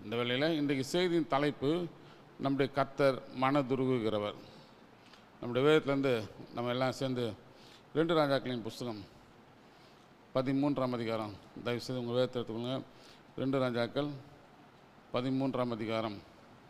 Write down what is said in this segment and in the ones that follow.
இந்த வேளையில் இன்றைக்கு செய்தியின் தலைப்பு நம்முடைய கர்த்தர் மனதுருகுகிறவர் நம்முடைய வேதத்துலேருந்து நம்ம எல்லாம் சேர்ந்து ரெண்டு ராஜாக்களின் புஸ்தகம் பதிமூன்றாம் அதிகாரம் தயவுசெய்து உங்கள் வேதத்தை எடுத்துக்கோங்க ரெண்டு ராஜாக்கள் பதிமூன்றாம் அதிகாரம்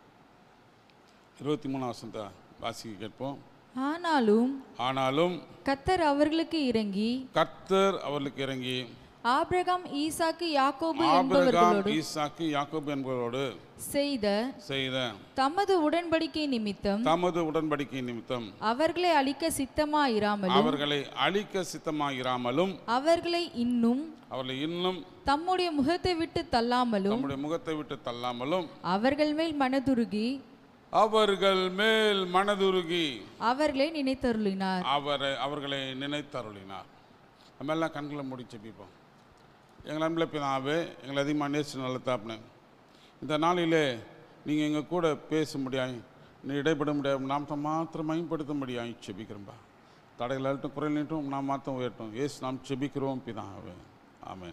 இருபத்தி மூணாம் வசனத்தை வாசிக்க கேட்போம் ஆனாலும் ஆனாலும் கத்தர் அவர்களுக்கு இறங்கி கர்த்தர் அவர்களுக்கு இறங்கி ஆபிரகாம் ஈசாக்கு யாக்கோபு ஆபிரகாம் என்பவர்களோடு ஈசாக்கு யாக்கோபு என்பவரோடு செய்த செய்த தமது உடன்படிக்கை நிமித்தம் தமது உடன்படிக்கை நிமித்தம் அவர்களை அழிக்க சித்தமாயிராமலும் அவர்களை அழிக்க சித்தமாயிராமலும் அவர்களை இன்னும் அவர்களை இன்னும் தம்முடைய முகத்தை விட்டு தள்ளாமலும் நம்முடைய முகத்தை விட்டு தள்ளாமலும் அவர்கள் மேல் மனதுருகி அவர்கள் மேல் மனதுருகி அவர்களை நினைத்தருளினார் அவரை அவர்களை நினைத்தருளினார் நம்ம எல்லாம் கண்களை மூடி ஜெபிப்போம் எங்கள் அன்பில் பிதாவே எங்களை அதிகமாக நேசிச்சு நல்ல தாப்புனே இந்த நாளிலே நீங்கள் எங்கள் கூட பேச முடியாய் நீ இடைப்பட முடியாது நாம் மாத்திரம் மயப்படுத்த முடியாய் செபிக்கிறோம்பா தடைகள் அழட்டும் குறையிலும் நாம் மாத்திரம் உயர்ட்டும் ஏசு நாம் செபிக்கிறோம் பிதாவே ஆமென்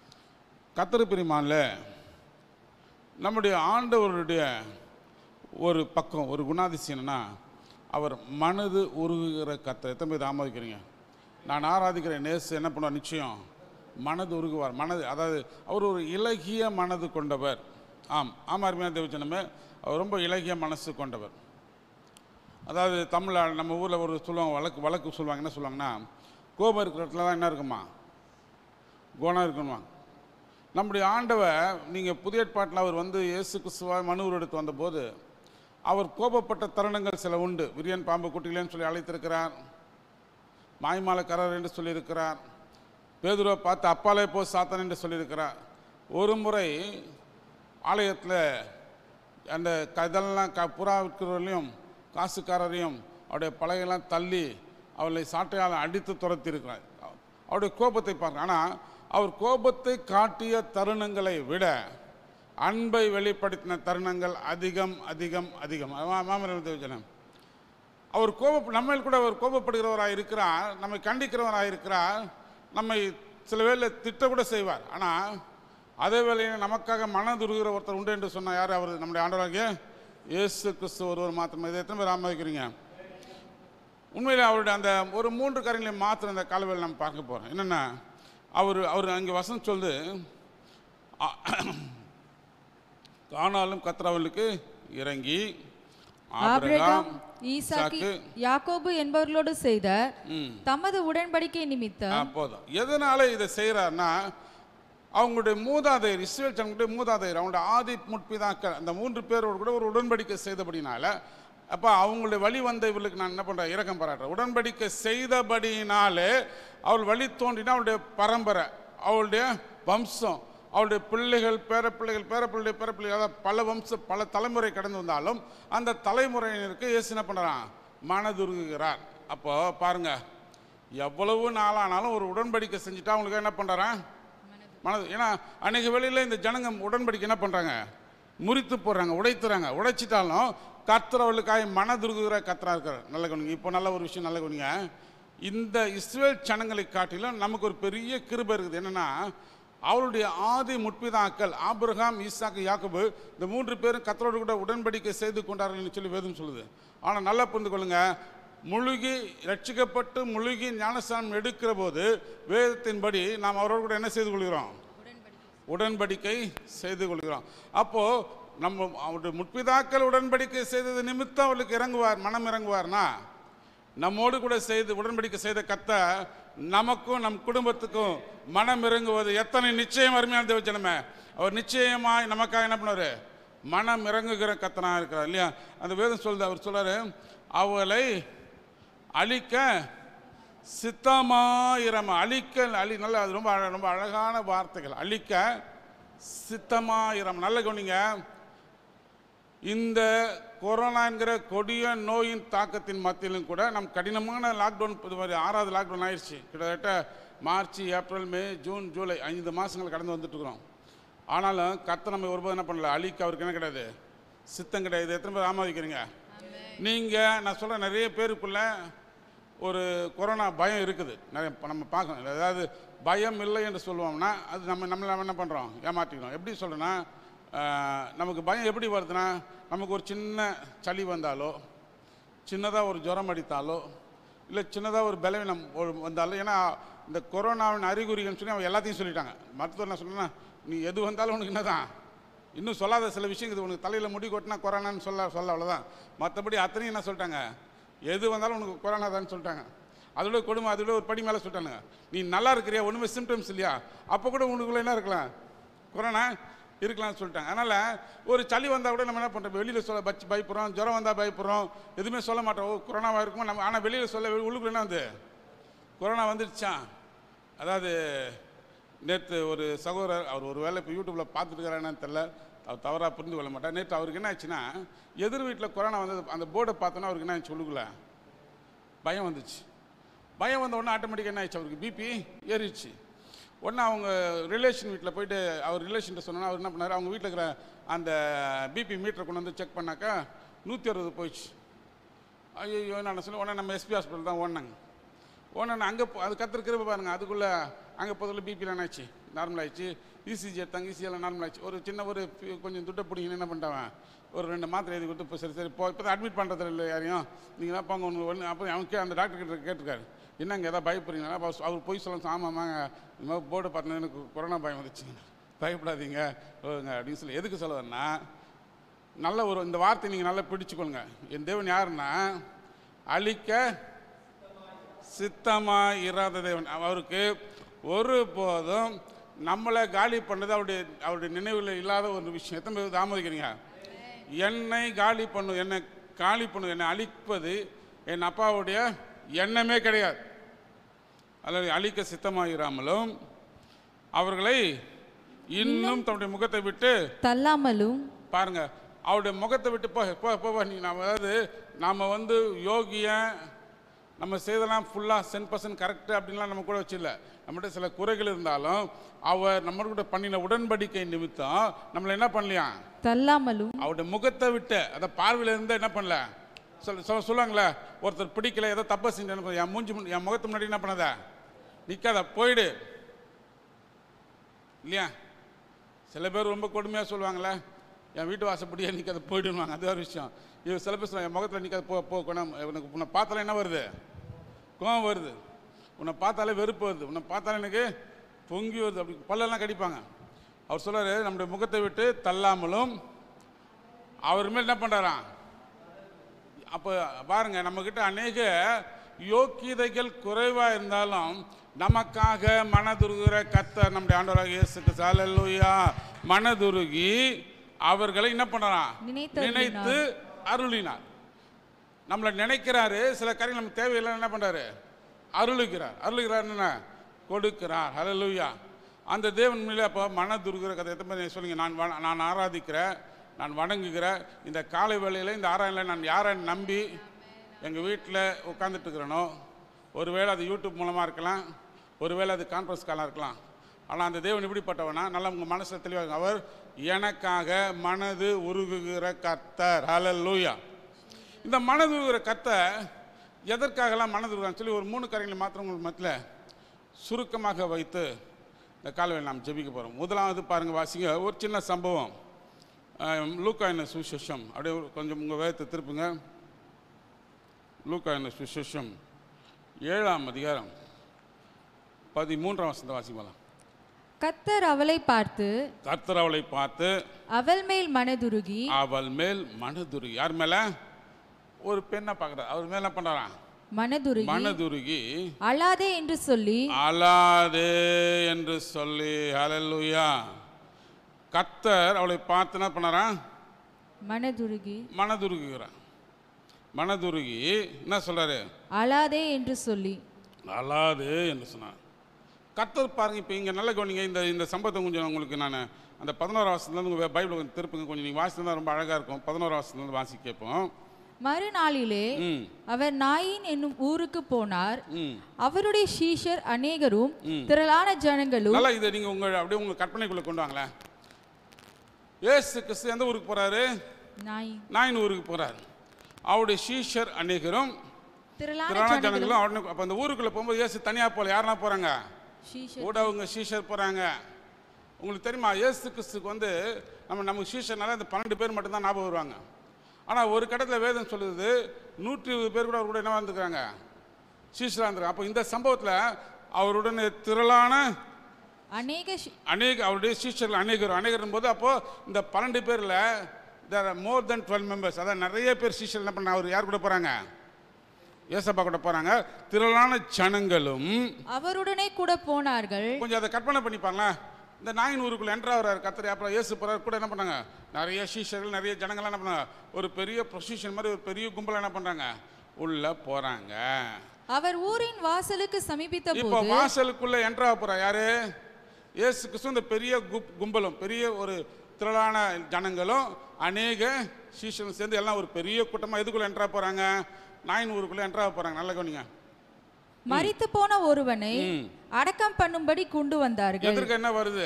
கத்தரு பிரிமானில் நம்முடைய ஆண்டவருடைய ஒரு பக்கம் ஒரு குணாதிசயம் என்னன்னா அவர் மனது உருகுகிற கத்தர் எத்தனை பேர் ஆமோதிக்கிறீங்க நான் ஆராதிக்கிற நேசு என்ன பண்ணுவார் நிச்சயம் மனது உருகுவார் மனது அதாவது அவர் ஒரு இலகிய மனது கொண்டவர் ஆம் ஆமாம் அருமையான தேவச்சனமே அவர் ரொம்ப இலகிய மனசு கொண்டவர் அதாவது தமிழில் நம்ம ஊரில் ஒரு சொல்லுவாங்க வழக்கு வழக்கு சொல்லுவாங்க என்ன சொல்லுவாங்கன்னா கோபம் இருக்கிற இடத்துல தான் என்ன இருக்குமா குணம் இருக்கணுமா நம்முடைய ஆண்டவர் நீங்கள் புதிய ஏற்பாட்டில் அவர் வந்து இயேசு கிறிஸ்துவாய் மனுவர் எடுத்து வந்தபோது அவர் கோபப்பட்ட தருணங்கள் சில உண்டு விரியன் பாம்பு குட்டிகளேன்னு சொல்லி அழைத்திருக்கிறார் மாய்மாலக்காரர் என்று சொல்லியிருக்கிறார் பேதுருவை பார்த்து அப்பாலே போ சாத்தன் என்று சொல்லியிருக்கிறார் ஒரு முறை ஆலயத்தில் அந்த க- இதெல்லாம் க புறா விற்கிறவர்களையும் காசுக்காரரையும் அவருடைய பலகையெல்லாம் தள்ளி அவளை சாட்டையால் அடித்து துரத்தி இருக்கிறார் அவருடைய கோபத்தை பார்க்க ஆனால் அவர் கோபத்தை காட்டிய தருணங்களை விட அன்பை வெளிப்படுத்தின தருணங்கள் அதிகம் அதிகம் அதிகம் மாமரம் தேவஜனம் அவர் கோப நம்ம கூட அவர் கோபப்படுகிறவராக இருக்கிறார் நம்மை கண்டிக்கிறவராக இருக்கிறார் நம்மை சில வேளை திட்ட கூட செய்வார் ஆனால் அதே வேளையில் நமக்காக மனதுருகிற ஒருத்தர் உண்டு என்று சொன்ன யார் அவர் நம்முடைய ஆண்டவராகிய இயேசு கிறிஸ்து ஒருவர் மாத்திரம் இதை எத்தனை பேர் ஆமதிக்கிறீங்க உண்மையில் அவருடைய அந்த ஒரு மூன்று காரியங்களை மாத்திரம் இந்த காலவேளை நம்ம பார்க்க போகிறோம் என்னென்னா அவர் அவர் அங்கே வசனம் சொல்லுது ஆ- ஆனாலும் கத்திரவர்களுக்கு இறங்கி ஆபிரகாம் ஆபிரகாம் ஈசாக்கு ஈசாக்கு, யாக்கோபு என்பவர்களோடு செய்த ம் தமது உடன்படிக்கை ஆ, நிமித்தம் போதும் எதனால இதை செய்கிறாருன்னா அவங்களுடைய மூதாதையர் இஸ்ரேல் ஜனங்களுடைய மூதாதையர் அவங்களுடைய ஆதி முற்பிதாக்கள் அந்த மூன்று பேரோடு கூட ஒரு உடன்படிக்கை செய்தபடினால அப்போ அவங்களுடைய வழி வந்த இவர்களுக்கு நான் என்ன பண்ணுறேன் இரக்கம் பாராட்டுறேன் உடன்படிக்கை செய்தபடினாலே அவள் வழி தோன்றினா அவளுடைய பரம்பரை அவளுடைய வம்சம் அவளுடைய பிள்ளைகள் பேரப்பிள்ளைகள் பேரப்பிள்ளை பேரப்பிள்ளைகள் அதாவது பல வம்சம் பல தலைமுறை கடந்து வந்தாலும் அந்த தலைமுறையினருக்கு இயேசு என்ன பண்ணுறான் மனதுருகுகிறார் அப்போ பாருங்க எவ்வளவு நாளானாலும் ஒரு உடன்படிக்கை செஞ்சுட்டா அவங்களுக்கு என்ன பண்ணுறான் மனது ஏன்னா அன்றைக்கு வேளையில் இந்த ஜனங்க உடன்படிக்கை என்ன பண்ணுறாங்க முறித்து போடுறாங்க உடைத்துறாங்க உடைச்சிட்டாலும் கத்துறவர்களுக்காக மனதுருகுகிற கத்தரா இருக்கிறார் நல்ல கவனிங்க இப்போ நல்ல ஒரு விஷயம் நல்ல கவனிங்க இந்த இஸ்ரேல் ஜனங்களை காட்டிலும் நமக்கு ஒரு பெரிய கிருபை இருக்குது என்னென்னா அவருடைய ஆதி முற்பிதாக்கள் ஆபிரகாம் ஈசாக்கு யாக்கோபு இந்த மூன்று பேரும் கத்தரோடு கூட உடன்படிக்கை செய்து கொண்டார்கள்னு சொல்லி வேதம் சொல்லுது ஆனால் நல்லா புரிந்து கொள்ளுங்க முழுகி ரட்சிக்கப்பட்டு முழுகி ஞானஸ்தானம் எடுக்கிற போது வேதத்தின்படி நாம் அவரோடு கூட என்ன செய்து கொள்கிறோம் உடன்படிக்கை செய்து கொள்கிறோம் அப்போ நம்ம அவருடைய முற்பிதாக்கள் உடன்படிக்கை செய்தது நிமித்தம் அவளுக்கு இறங்குவார் மனம் இறங்குவார்னா நம்மோடு கூட செய்து உடன்படிக்கை செய்த கத்த நமக்கும் நம் குடும்பத்துக்கும் மனம் இறங்குவது எத்தனை நிச்சயம் அருமையான தேவச்சனமே அவர் நிச்சயமாய் நமக்காக என்ன பண்ணுவார் மனம் இறங்குகிற கத்தனா இருக்கிறார் இல்லையா அந்த வேதம் சொல்லுது அவர் சொல்றாரு அவளை அழிக்க சித்தமாயிரம் அழிக்க அழி நல்ல அது ரொம்ப அழ- ரொம்ப அழகான வார்த்தைகள் அழிக்க சித்தமாயிரம் நல்ல கவனிங்க இந்த கொரோனா என்கிற கொடிய நோயின் தாக்கத்தின் மத்தியிலும் கூட நம் கடினமான லாக்டவுன் இது மாதிரி ஆறாவது லாக்டவுன் ஆயிடுச்சு கிட்டத்தட்ட March April May June July ஐந்து மாதங்கள் கடந்து வந்துட்டு இருக்கிறோம் ஆனாலும் கத்த நம்ம ஒருபோது என்ன பண்ணல அழிக்க அவருக்கு என்ன கிடையாது சித்தம் கிடையாது இது எத்தனை பேர் ஆமோதிக்கிறீங்க நீங்கள் நான் சொல்கிறேன் நிறைய பேருக்குள்ள ஒரு கொரோனா பயம் இருக்குது நிறைய இப்ப நம்ம பார்க்கணும் அதாவது பயம் இல்லை என்று சொல்லுவோம்னா அது நம்ம நம்மள என்ன பண்ணுறோம் ஏமாற்றிக்கிறோம் எப்படி சொல்கிறேன்னா ஆஹ், நமக்கு பயம் எப்படி வருதுன்னா நமக்கு ஒரு சின்ன சளி வந்தாலோ சின்னதாக ஒரு ஜுரம் அடித்தாலோ இல்லை சின்னதாக ஒரு பலவீனம் ஒரு வந்தாலோ ஏன்னா இந்த கொரோனாவின் அறிகுறிகள்னு சொல்லி அவங்க எல்லாத்தையும் சொல்லிட்டாங்க மருத்துவர் என்ன சொன்னா நீ எது வந்தாலும் உனக்கு என்னதான் இன்னும் சொல்லாத சில விஷயங்கள் இது உனக்கு தலையில் முடி கொட்டினா கொரோனான்னு சொல்ல சொல்ல அவ்வளோதான் மற்றபடி அத்தனையும் என்ன சொல்லிட்டாங்க எது வந்தாலும் உனக்கு கொரோனா தான் சொல்லிட்டாங்க அதோட கொடுமை அதோட ஒரு படி மேலே சொல்லிட்டாங்க நீ நல்லா இருக்கிறியா ஒன்றுமே சிம்டம்ஸ் இல்லையா அப்போ கூட உனக்குள்ள என்ன இருக்கலாம் கொரோனா இருக்கலாம்னு சொல்லிட்டாங்க அதனால் ஒரு சளி வந்தால் கூட நம்ம என்ன பண்ணுறோம் வெளியில் சொல்ல பச்சு பயப்படுறோம் ஜுரம் வந்தால் பயப்படுறோம் எதுவுமே சொல்ல மாட்டோம் ஓ கொரோனாவாக இருக்குமோ நம்ம ஆனால் வெளியில் சொல்ல உள்ளுக்குள்ள என்ன வந்து கொரோனா வந்துடுச்சான் அதாவது நேற்று ஒரு சகோதரர் அவர் ஒரு வேளை இப்போ யூடியூப்பில் பார்த்துட்டு இருக்கிறான்னு தெரில அவர் தவறாக புரிந்து கொள்ள மாட்டார் நேற்று அவருக்கு என்ன ஆச்சுன்னா எதிர் வீட்டில் கொரோனா வந்தது அந்த போர்டை பார்த்தோன்னா அவருக்கு என்ன ஆச்சு உள்ளுக்குள்ள பயம் வந்துச்சு பயம் வந்த உடனே ஆட்டோமேட்டிக்காக என்ன ஆயிடுச்சு அவருக்கு பிபி ஏறிடுச்சு உடனே அவங்க ரிலேஷன் வீட்டில் போயிட்டு அவர் ரிலேஷன்ட்ட சொன்னா அவர் என்ன பண்ணார் அவங்க வீட்டில் இருக்கிற அந்த பிபி மீட்டரை கொண்டு வந்து செக் பண்ணாக்கா நூற்றி அறுபது போயிடுச்சு ஐயோ நான் சொல்லி உடனே நம்ம எஸ்பி ஹாஸ்பிட்டல் தான் ஓடினாங்க ஓடனே அங்கே அது கத்திருக்கிற பாருங்க அதுக்குள்ளே அங்கே போதில் பிபிலாம் என்னாச்சு நார்மல் ஆயிடுச்சு இசிஜி எடுத்தாங்க இசிஜியில் நார்மல் ஆயிடுச்சு ஒரு சின்ன ஒரு பி- கொஞ்சம் துட்டை பிடிங்கன்னு என்ன பண்ணிட்டான் ஒரு ரெண்டு மாத்திரை எழுதி கொடுத்து இப்போ சரி சரி இப்போ இப்போ தான் அட்மிட் பண்ணுறது இல்லை யாரையும் நீங்கள் தான் போங்க ஒன்று ஒன்று அப்போ அவங்க கே- அந்த டாக்டர் கிட்ட கேட்டிருக்காரு என்னங்க எதாவது பயப்படுறீங்களா அப்போ அவர் போய் சொல்ல ஆமாம்மாங்க இந்த மாதிரி போர்டு பார்த்தா எனக்கு கொரோனா பயம் வந்துச்சுங்க பயப்படாதீங்க ஓங்க அப்படின்னு சொல்லி எதுக்கு சொல்ல வரேன்னா நல்ல ஒரு இந்த வார்த்தை நீங்கள் நல்லா பிடிச்சுக்கொள்ளுங்க என் தேவன் யாருன்னா அழிக்க சித்தமா இராத தேவன் அவருக்கு ஒரு போதும் நம்மளை காலி பண்ணது அவருடைய அவருடைய நினைவில் இல்லாத ஒரு விஷயம் எத்தனை பேர் தாமதிக்கிறீங்க என்னை காலி பண்ணும் என்னை காலி பண்ணும் என்னை அழிப்பது என் அப்பாவுடைய எண்ணமே கிடையாது அல்லது அழிக்க சித்தமாயிராமலும் அவர்களை இன்னும் தன்னுடைய முகத்தை விட்டு தள்ளாமலும் பாருங்க அவருடைய முகத்தை விட்டு போ போ போ போ. நீ நாம் அதாவது நாம் வந்து யோகியன் நம்ம செய்தெல்லாம் ஃபுல்லாக சென் பர்சன்ட் கரெக்டு அப்படின்லாம் நம்ம கூட வச்சில்ல நம்மகிட்ட சில குறைகள் இருந்தாலும் அவர் நம்ம கூட பண்ணின உடன்படிக்கை நிமித்தம் நம்மளை என்ன பண்ணலையா தள்ளாமலும் அவருடைய முகத்தை விட்டு அதை பார்வையில இருந்து என்ன பண்ணல சொல்ல சொல்ல சொல்லுவாங்களே ஒருத்தர் பிடிக்கல ஏதோ தப்பை செஞ்சு என்ன பண்ண- என் மூஞ்சி முன்- என் முகத்து முன்னாடி என்ன பண்ணாத நிற்காத போயிடு இல்லையா சில பேர் ரொம்ப கொடுமையாக சொல்லுவாங்களே என் வீட்டு வாசப்படியே நிற்காத போயிடுவாங்க அது ஒரு விஷயம் இது சில பேர் சொல்லுவாங்க என் முகத்தில் நிற்காத போ போ குணம் உனக்கு உன்னை பார்த்தாலே என்ன வருது கோவம் வருது உன்னை பார்த்தாலே வெறுப்பு வருது உன்னை பார்த்தாலே எனக்கு பொங்கி வருது அப்படி பல்லெல்லாம் கடிப்பாங்க அவர் சொல்றாரு நம்முடைய முகத்தை விட்டு தள்ளாமலும் அவர் மேல் என்ன பண்ணுறாராம் அப்போ பாருங்க நம்மக்கிட்ட அநேக யோக்கியதைகள் குறைவாக இருந்தாலும் நமக்காக மனதுருகிற கத்தர் நம்முடைய ஆண்டவராக இயேசுக்கு சாலல்லூயா மனதுருகி அவர்களை என்ன பண்ணறான் நினைத்து நினைத்து அருளினார் நம்மளை நினைக்கிறாரு சில காரியம் நமக்கு தேவையில்லை என்ன பண்றாரு அருளுகிறார் அருளுகிறார் என்ன கொடுக்கிறார் ஹalleluya அந்த தேவன் மேலே அப்போ மனதுருகிற கதை எத்தனை பேர் சொல்லுங்க நான் வண- நான் ஆராதிக்கிறேன் நான் வணங்குகிற இந்த காலை வேளையில் இந்த ஆராயணில் நான் யாரை நம்பி எங்கள் வீட்டில் உட்காந்துட்டு இருக்கிறேனோ ஒருவேளை அது யூடியூப் மூலமாக இருக்கலாம் ஒருவேளை அது கான்ஃபரன்ஸ் காலாக இருக்கலாம் ஆனால் அந்த தேவன் எப்படிப்பட்டவனா நல்லா உங்கள் மனசில் தெளிவாக அவர் எனக்காக மனது உருகுகிற கர்த்தர் ஹalleluya இந்த மனது உருகுற கர்த்தர் எதற்காகலாம் மனது உருகுறான்னு சொல்லி ஒரு மூணு காரியங்களை மாத்திரம் உங்களுக்கு மத்தியில் சுருக்கமாக வைத்து இந்த காலவில் நாம் ஜெபிக்க போகிறோம் முதலாவது பாருங்கள் வாசிங்க ஒரு சின்ன சம்பவம் அஹ், லூக்கா என்ன சுவிசேஷம் அப்படியே ஒரு கொஞ்சம் உங்கள் வேகத்தை திருப்புங்க லூக்கா என்ன சுவிசேஷம் ஏழாம் அதிகாரம் பதிமூன்றாம் வசந்த வாசிக்கலாம் கத்தர் அவளை பார்த்து கர்த்தர் அவளை பார்த்து அவள் மேல் மனதுருகி அவள் மேல் மனதுருகி யார் மேல ஒரு பெண்ணை பார்க்குறார் அவர் மேல என்ன பண்ணுறான் மனதுருகி மனதுருகி அழாதே என்று சொல்லி அலாதே என்று சொல்லி ஹalleluya கர்த்தர் அவளை பார்த்து என்ன பண்ணறான் மனதுருகி மனதுருகுகிறான் மனதுருகி என்ன சொல்றாரு அழாதே என்று சொல்லி அலாதே என்று சொன்னார் கர்த்தர் பாருங்க இப்போ இங்கே நல்ல கவனிங்க இந்த இந்த சம்பவத்தை கொஞ்சம் உங்களுக்கு நான் அந்த பதினோரு வருஷத்துலேருந்து உங்கள் பைபிள் கொஞ்சம் திருப்புங்க கொஞ்சம் நீங்கள் வாசித்தா ரொம்ப அழகாக இருக்கும் பதினோரு வருஷத்துலேருந்து வாசி கேட்போம் மறுநாளிலே ம் அவர் நாயின் என்னும் ஊருக்கு போனார் ம் அவருடைய சீஷர் அநேகரும் திரளான ஜனங்களும் நல்லா இதை நீங்கள் உங்கள் அப்படியே உங்கள் கற்பனைக்குள்ளே கொண்டு வாங்களேன் ஏசு கிறிஸ்து எந்த ஊருக்கு போகிறாரு நாய் நாயின் ஊருக்கு போகிறாரு அவருடைய சீஷர் அநேகரும் திரளான திரளான ஜனங்களும் ஜனங்களும் அவனுக்கு அப்போ அந்த ஊருக்குள்ளே போகும்போது ஏசு தனியாக போகல யாரெல்லாம் போகிறாங்க சீஷர் கூட அவங்க சீஷர் போகிறாங்க உங்களுக்கு தெரியுமா இயேசு கிறிஸ்துக்கு வந்து நம்ம நமக்கு சீஷனால இந்த பன்னெண்டு பேர் மட்டும்தான் ஞாபகம் வருவாங்க ஆனால் ஒரு கட்டத்தில் வேதம் சொல்லுது நூற்றி இருபது பேர் கூட அவர் கூட என்ன வந்துருக்காங்க சீஷராக இருந்திருக்காங்க அப்போ இந்த சம்பவத்தில் அவருடன் திரளான அநேக சி- அநேக அவருடைய சீஷர்கள் அநேகர் அநேகரும் போது அப்போது இந்த பன்னெண்டு பேரில் தேர் மோர் தென் டுவெல் மெம்பர்ஸ் அதான் நிறைய பேர் சீஷர் என்ன பண்ண அவர் யார் கூட போகிறாங்க ஏசப்பா கூட போகிறாங்க திரளான ஜனங்களும் அவருடனே கூட போனார்கள் கொஞ்சம் அதை கற்பனை பண்ணிப்பாங்களேன் இந்த நாயின் ஊருக்குள்ள என்ட்ரா வர்றாரு கத்திரி அப்புறம் இயேசு போகிறார் கூட என்ன பண்ணாங்க நிறைய சீஷர்கள் நிறைய ஜனங்கள்லாம் என்ன பண்ணாங்க ஒரு பெரிய ப்ரொசிஷன் மாதிரி ஒரு பெரிய கும்பல் என்ன பண்ணுறாங்க உள்ள போகிறாங்க அவர் ஊரின் வாசலுக்கு சமீபித்த இப்போ போது வாசலுக்குள்ள என்ட்ரா போகிறா யாரு இயேசு கிறிஸ்து இந்த பெரிய குப் கும்பலும் பெரிய ஒரு திரளான ஜனங்களும் அநேக சீஷனும் சேர்ந்து எல்லாம் ஒரு பெரிய கூட்டமாக எதுக்குள்ள என்ட்ரா போகிறாங்க நாயின் ஊருக்குள்ள என்ட்ரா போகிறாங்க நல்ல கவனிங்க மரித்து போன ஒருவனை ம். அடக்கம் பண்ணும்படி கொண்டு வந்தார்கள் எதிர்க்க என்ன வருது